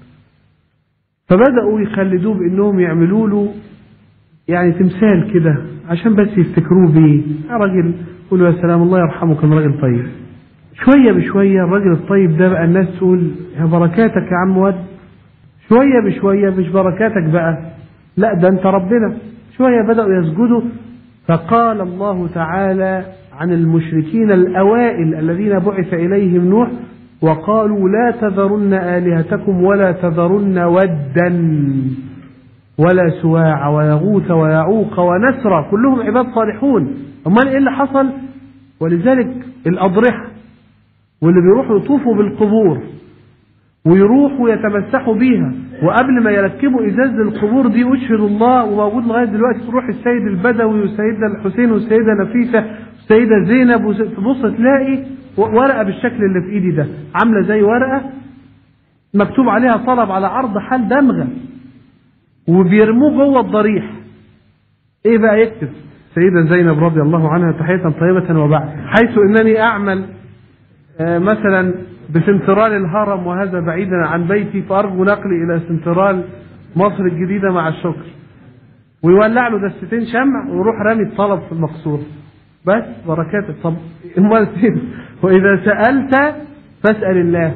فبدأوا يخلدوه بأنهم يعملوا له يعني تمثال كده عشان بس يفتكروه بيه يا راجل قولوا يا سلام الله يرحمه كان راجل طيب شوية بشوية الراجل الطيب ده بقى الناس تقول يا بركاتك يا عم ود شوية بشوية مش بركاتك بقى لا ده انت ربنا شوية بدأوا يسجدوا فقال الله تعالى عن المشركين الأوائل الذين بعث إليهم نوح وقالوا لا تذرن آلهتكم ولا تذرن ودا ولا سواع ويغوث ويعوق ونسرا كلهم عباد صالحون أمال إيه اللي حصل ولذلك الأضرحة واللي بيروحوا يطوفوا بالقبور ويروحوا يتمسحوا بيها وقبل ما يركبوا ازاز القبور دي اشهد الله وموجود لغايه دلوقتي تروح السيد البدوي والسيده الحسين والسيده نفيسه والسيده زينب وس- تبص تلاقي ورقه بالشكل اللي في ايدي ده عامله زي ورقه مكتوب عليها طلب على عرض حال دمغه وبيرموه جوه الضريح ايه بقى يكتب سيدة زينب رضي الله عنها تحية طيبة وبعد حيث انني اعمل آه، مثلا بسنترال الهرم وهذا بعيدا عن بيتي فارجو نقلي الى سنترال مصر الجديدة مع الشكر ويولع له دستين شمع ويروح رامي الطلب في المقصورة بس بركات طب امال فين واذا سألت فاسأل الله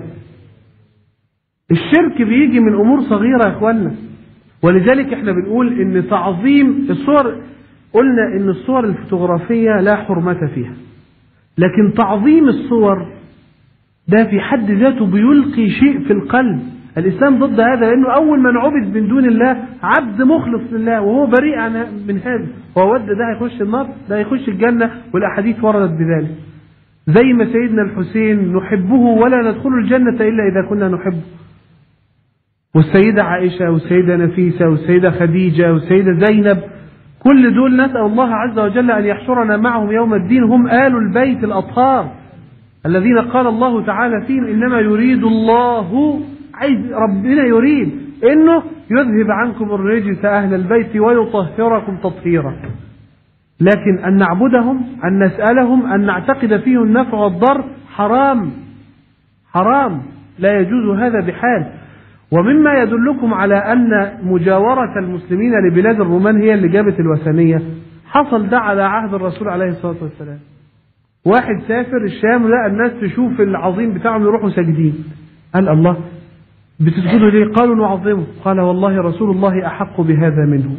الشرك بيجي من امور صغيرة يا اخوانا ولذلك احنا بنقول ان تعظيم الصور قلنا ان الصور الفوتوغرافية لا حرمة فيها لكن تعظيم الصور ده في حد ذاته بيلقي شيء في القلب الإسلام ضد هذا لأنه أول من عبد من دون الله عبد مخلص لله وهو بريء عن من هذا هو ود ده هيخش النار ده هيخش الجنة والأحاديث وردت بذلك زي ما سيدنا الحسين نحبه ولا ندخل الجنة إلا إذا كنا نحبه والسيدة عائشة والسيدة نفيسة والسيدة خديجة والسيدة زينب كل دول نسأل الله عز وجل أن يحشرنا معهم يوم الدين هم آل البيت الأطهار الذين قال الله تعالى فيهم إنما يريد الله عايز ربنا يريد انه يذهب عنكم الرجس اهل البيت ويطهركم تطهيرا لكن ان نعبدهم ان نسالهم ان نعتقد فيهم النفع والضر حرام حرام لا يجوز هذا بحال ومما يدلكم على ان مجاوره المسلمين لبلاد الرومان هي اللي جابت الوثنيه حصل ده على عهد الرسول عليه الصلاه والسلام واحد سافر الشام لقى الناس تشوف العظيم بتاعهم يروحوا ساجدين قال الله بتسجدوا ليه قالوا نعظمه قال والله رسول الله أحق بهذا منه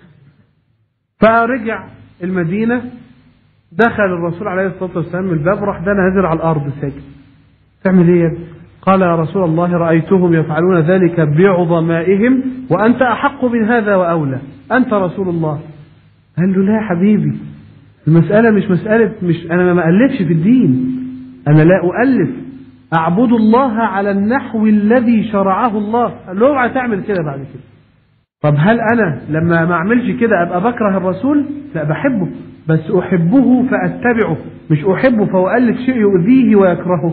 فرجع المدينة دخل الرسول عليه الصلاة والسلام من الباب راح ده نازل على الأرض ساجد تعمل ايه يا ابني؟ قال يا رسول الله رأيتهم يفعلون ذلك بعظمائهم وأنت أحق من هذا وأولى أنت رسول الله قال له لا يا حبيبي المسألة مش مسألة مش أنا ما ألفش في الدين أنا لا أؤلف أعبد الله على النحو الذي شرعه الله قال له اوعى تعمل كده بعد كده طب هل أنا لما ما أعملش كده أبقى بكره الرسول لا بحبه بس أحبه فأتبعه مش أحبه فأؤلف شيء يؤذيه ويكرهه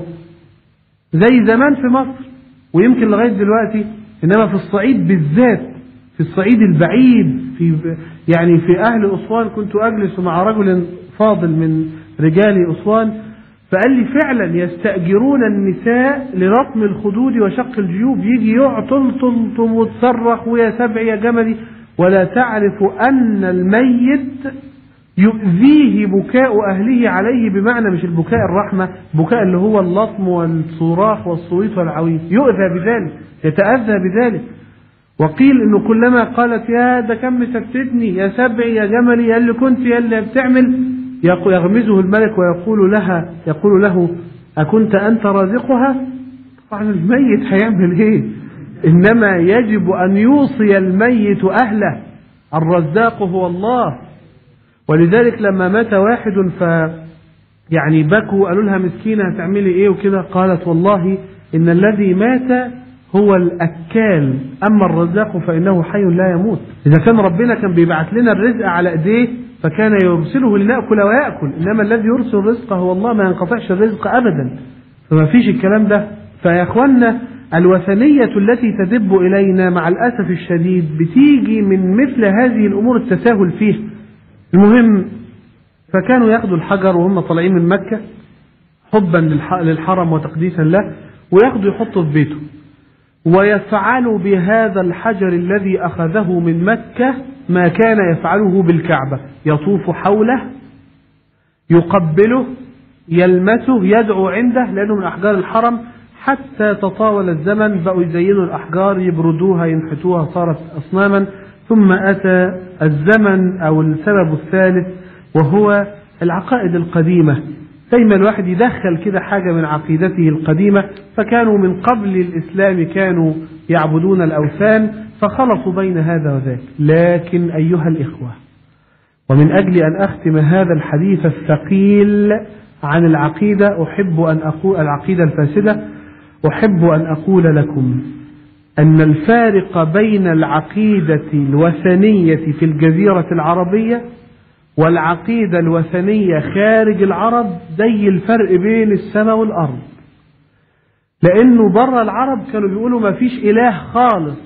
زي زمان في مصر ويمكن لغاية دلوقتي إنما في الصعيد بالذات في الصعيد البعيد في يعني في أهل أسوان كنت أجلس مع رجل فاضل من رجال أسوان فقال لي فعلا يستأجرون النساء لرطم الخدود وشق الجيوب يجي يقعد تلطم وتصرخ ويا سبع يا جملي ولا تعرف أن الميت يؤذيه بكاء أهله عليه بمعنى مش البكاء الرحمة بكاء اللي هو اللطم والصراخ والصويت والعويل يؤذى بذلك يتأذى بذلك وقيل انه كلما قالت يا ده كم ستتني يا سبعي يا جملي يا اللي كنت يا اللي بتعمل يغمزه الملك ويقول لها يقول له أكنت أنت رازقها؟ طبعا الميت هيعمل إيه؟ إنما يجب أن يوصي الميت أهله الرزاق هو الله ولذلك لما مات واحد ف يعني بكوا قالوا لها مسكينة هتعملي إيه وكده قالت والله إن الذي مات هو الأكال أما الرزاق فإنه حي لا يموت إذا كان ربنا كان بيبعت لنا الرزق على إيديه فكان يرسله لنأكل ويأكل إنما الذي يرسل الرزق هو الله ما ينقطعش الرزق أبدا فما فيش الكلام ده فيا أخوانا الوثنية التي تدب إلينا مع الأسف الشديد بتيجي من مثل هذه الأمور التساهل فيه المهم فكانوا ياخدوا الحجر وهم طالعين من مكة حبا للحرم وتقديسا له وياخدوا يحطوا في بيته ويفعل بهذا الحجر الذي أخذه من مكة ما كان يفعله بالكعبة يطوف حوله يقبله يلمسه يدعو عنده لأنه من أحجار الحرم حتى تطاول الزمن بقوا يزينوا الأحجار يبردوها ينحتوها صارت أصناما ثم أتى الزمن أو السبب الثالث وهو العقائد القديمة دايما الواحد يدخل كده حاجة من عقيدته القديمة فكانوا من قبل الإسلام كانوا يعبدون الأوثان فخلطوا بين هذا وذاك لكن أيها الإخوة ومن أجل أن أختم هذا الحديث الثقيل عن العقيدة أحب أن أقول العقيدة الفاسدة أحب أن أقول لكم أن الفارق بين العقيدة الوثنية في الجزيرة العربية والعقيدة الوثنية خارج العرب زي الفرق بين السماء والأرض لأنه بره العرب كانوا بيقولوا ما فيش إله خالص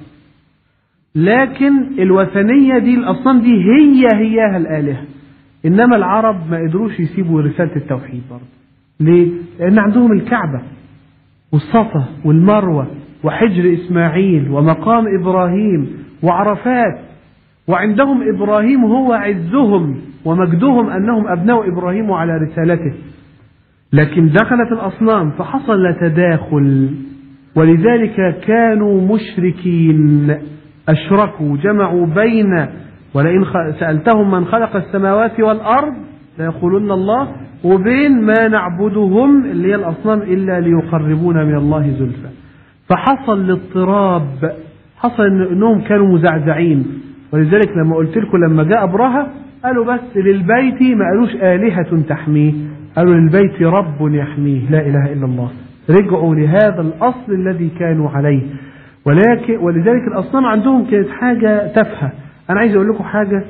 لكن الوثنية دي الأصنام دي هي هياها الآلهة إنما العرب ما قدروش يسيبوا رسالة التوحيد برضه ليه؟ لأن عندهم الكعبة والصفا والمروة وحجر إسماعيل ومقام إبراهيم وعرفات وعندهم إبراهيم هو عزهم ومجدهم أنهم أبناء إبراهيم على رسالته لكن دخلت الأصنام فحصل تداخل ولذلك كانوا مشركين أشركوا جمعوا بين ولئن سألتهم من خلق السماوات والأرض ليقولن الله وبين ما نعبدهم اللي هي الأصنام إلا ليقربونا من الله زلفى فحصل الاضطراب حصل انهم كانوا مزعزعين ولذلك لما قلت لكم لما جاء ابرهه قالوا بس للبيت ما قالوش آلهة تحميه قالوا للبيت رب يحميه لا إله إلا الله رجعوا لهذا الأصل الذي كانوا عليه ولكن ولذلك الأصنام عندهم كانت حاجة تافهة أنا عايز أقول لكم حاجة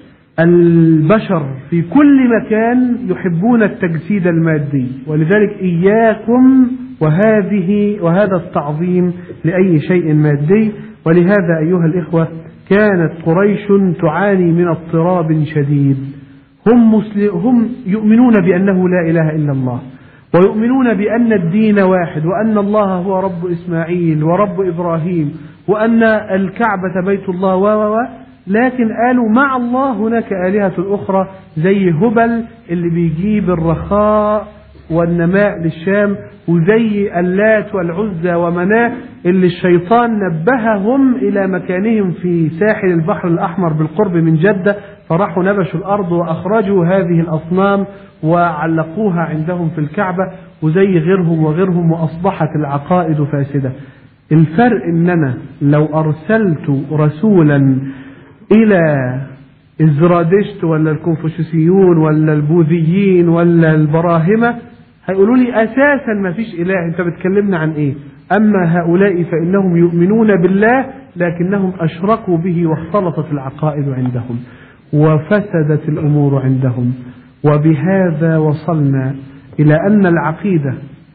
البشر في كل مكان يحبون التجسيد المادي ولذلك إياكم وهذه وهذا التعظيم لأي شيء مادي ولهذا أيها الإخوة كانت قريش تعاني من اضطراب شديد هم, مسلم هم يؤمنون بأنه لا إله إلا الله ويؤمنون بأن الدين واحد وأن الله هو رب إسماعيل ورب إبراهيم وأن الكعبة بيت الله و و لكن قالوا مع الله هناك آلهة أخرى زي هبل اللي بيجيب الرخاء والنماء للشام وزي اللات والعزى ومناه اللي الشيطان نبههم إلى مكانهم في ساحل البحر الأحمر بالقرب من جدة فراحوا نبشوا الأرض وأخرجوا هذه الأصنام وعلقوها عندهم في الكعبة وزي غيرهم وغيرهم وأصبحت العقائد فاسدة الفرق إننا لو أرسلت رسولا إلى الزرادشت ولا الكونفوشيوسيون ولا البوذيين ولا البراهمة هيقولوا لي أساسا ما فيش إله أنت بتكلمنا عن إيه أما هؤلاء فإنهم يؤمنون بالله لكنهم أشركوا به واختلطت العقائد عندهم وفسدت الأمور عندهم وبهذا وصلنا إلى أن العقيدة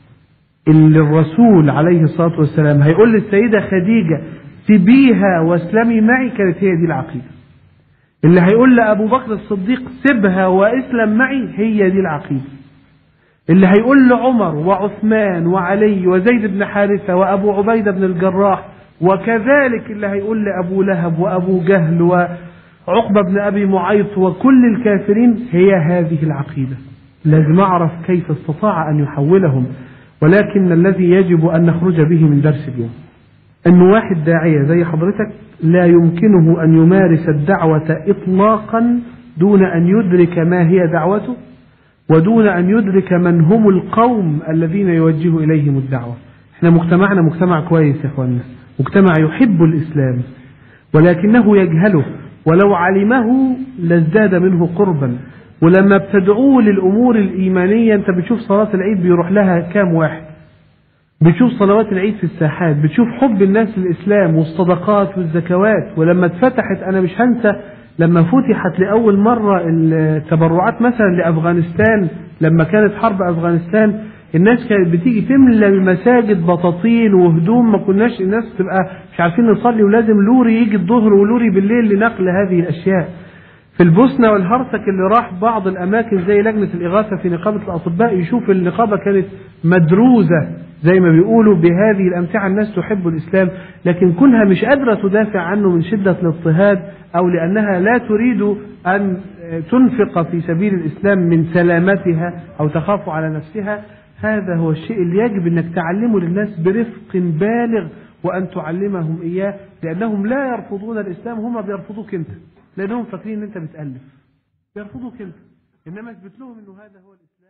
اللي الرسول عليه الصلاة والسلام هيقول للسيدة خديجة سيبيها واسلمي معي كانت هي دي العقيدة اللي هيقول لأبو بكر الصديق سيبها واسلم معي هي دي العقيدة اللي هيقول لعمر وعثمان وعلي وزيد بن حارثة وأبو عبيدة بن الجراح وكذلك اللي هيقول لأبو لهب وأبو جهل وعقبة بن أبي معيط وكل الكافرين هي هذه العقيدة لازم أعرف كيف استطاع أن يحولهم ولكن الذي يجب أن نخرج به من درس اليوم أن واحد داعية زي حضرتك لا يمكنه أن يمارس الدعوة إطلاقا دون أن يدرك ما هي دعوته ودون أن يدرك من هم القوم الذين يوجه إليهم الدعوة احنا مجتمعنا مجتمع كويس يا اخوانا مجتمع يحب الإسلام ولكنه يجهله ولو علمه لازداد منه قربا ولما بتدعوه للأمور الإيمانية أنت بتشوف صلاة العيد بيروح لها كام واحد بتشوف صلوات العيد في الساحات بتشوف حب الناس للإسلام والصدقات والزكوات ولما اتفتحت أنا مش هنسى لما فتحت لأول مرة التبرعات مثلا لأفغانستان لما كانت حرب أفغانستان الناس كانت بتيجي تملى المساجد بطاطين وهدوم ما كناش الناس تبقى مش عارفين نصلي ولازم لوري يجي الظهر ولوري بالليل لنقل هذه الأشياء في البوسنة والهرسك اللي راح بعض الأماكن زي لجنة الإغاثة في نقابة الأطباء يشوف النقابة كانت مدروزة زي ما بيقولوا بهذه الأمتعة الناس تحب الإسلام لكن كونها مش قادرة تدافع عنه من شدة الاضطهاد أو لأنها لا تريد أن تنفق في سبيل الإسلام من سلامتها أو تخاف على نفسها هذا هو الشيء اللي يجب أنك تعلمه للناس برفق بالغ وأن تعلمهم إياه لأنهم لا يرفضون الإسلام هم بيرفضوك أنت لأنهم فاكرين أن أنت بتألف بيرفضوك أنت إنما اثبت لهم أنه هذا هو الإسلام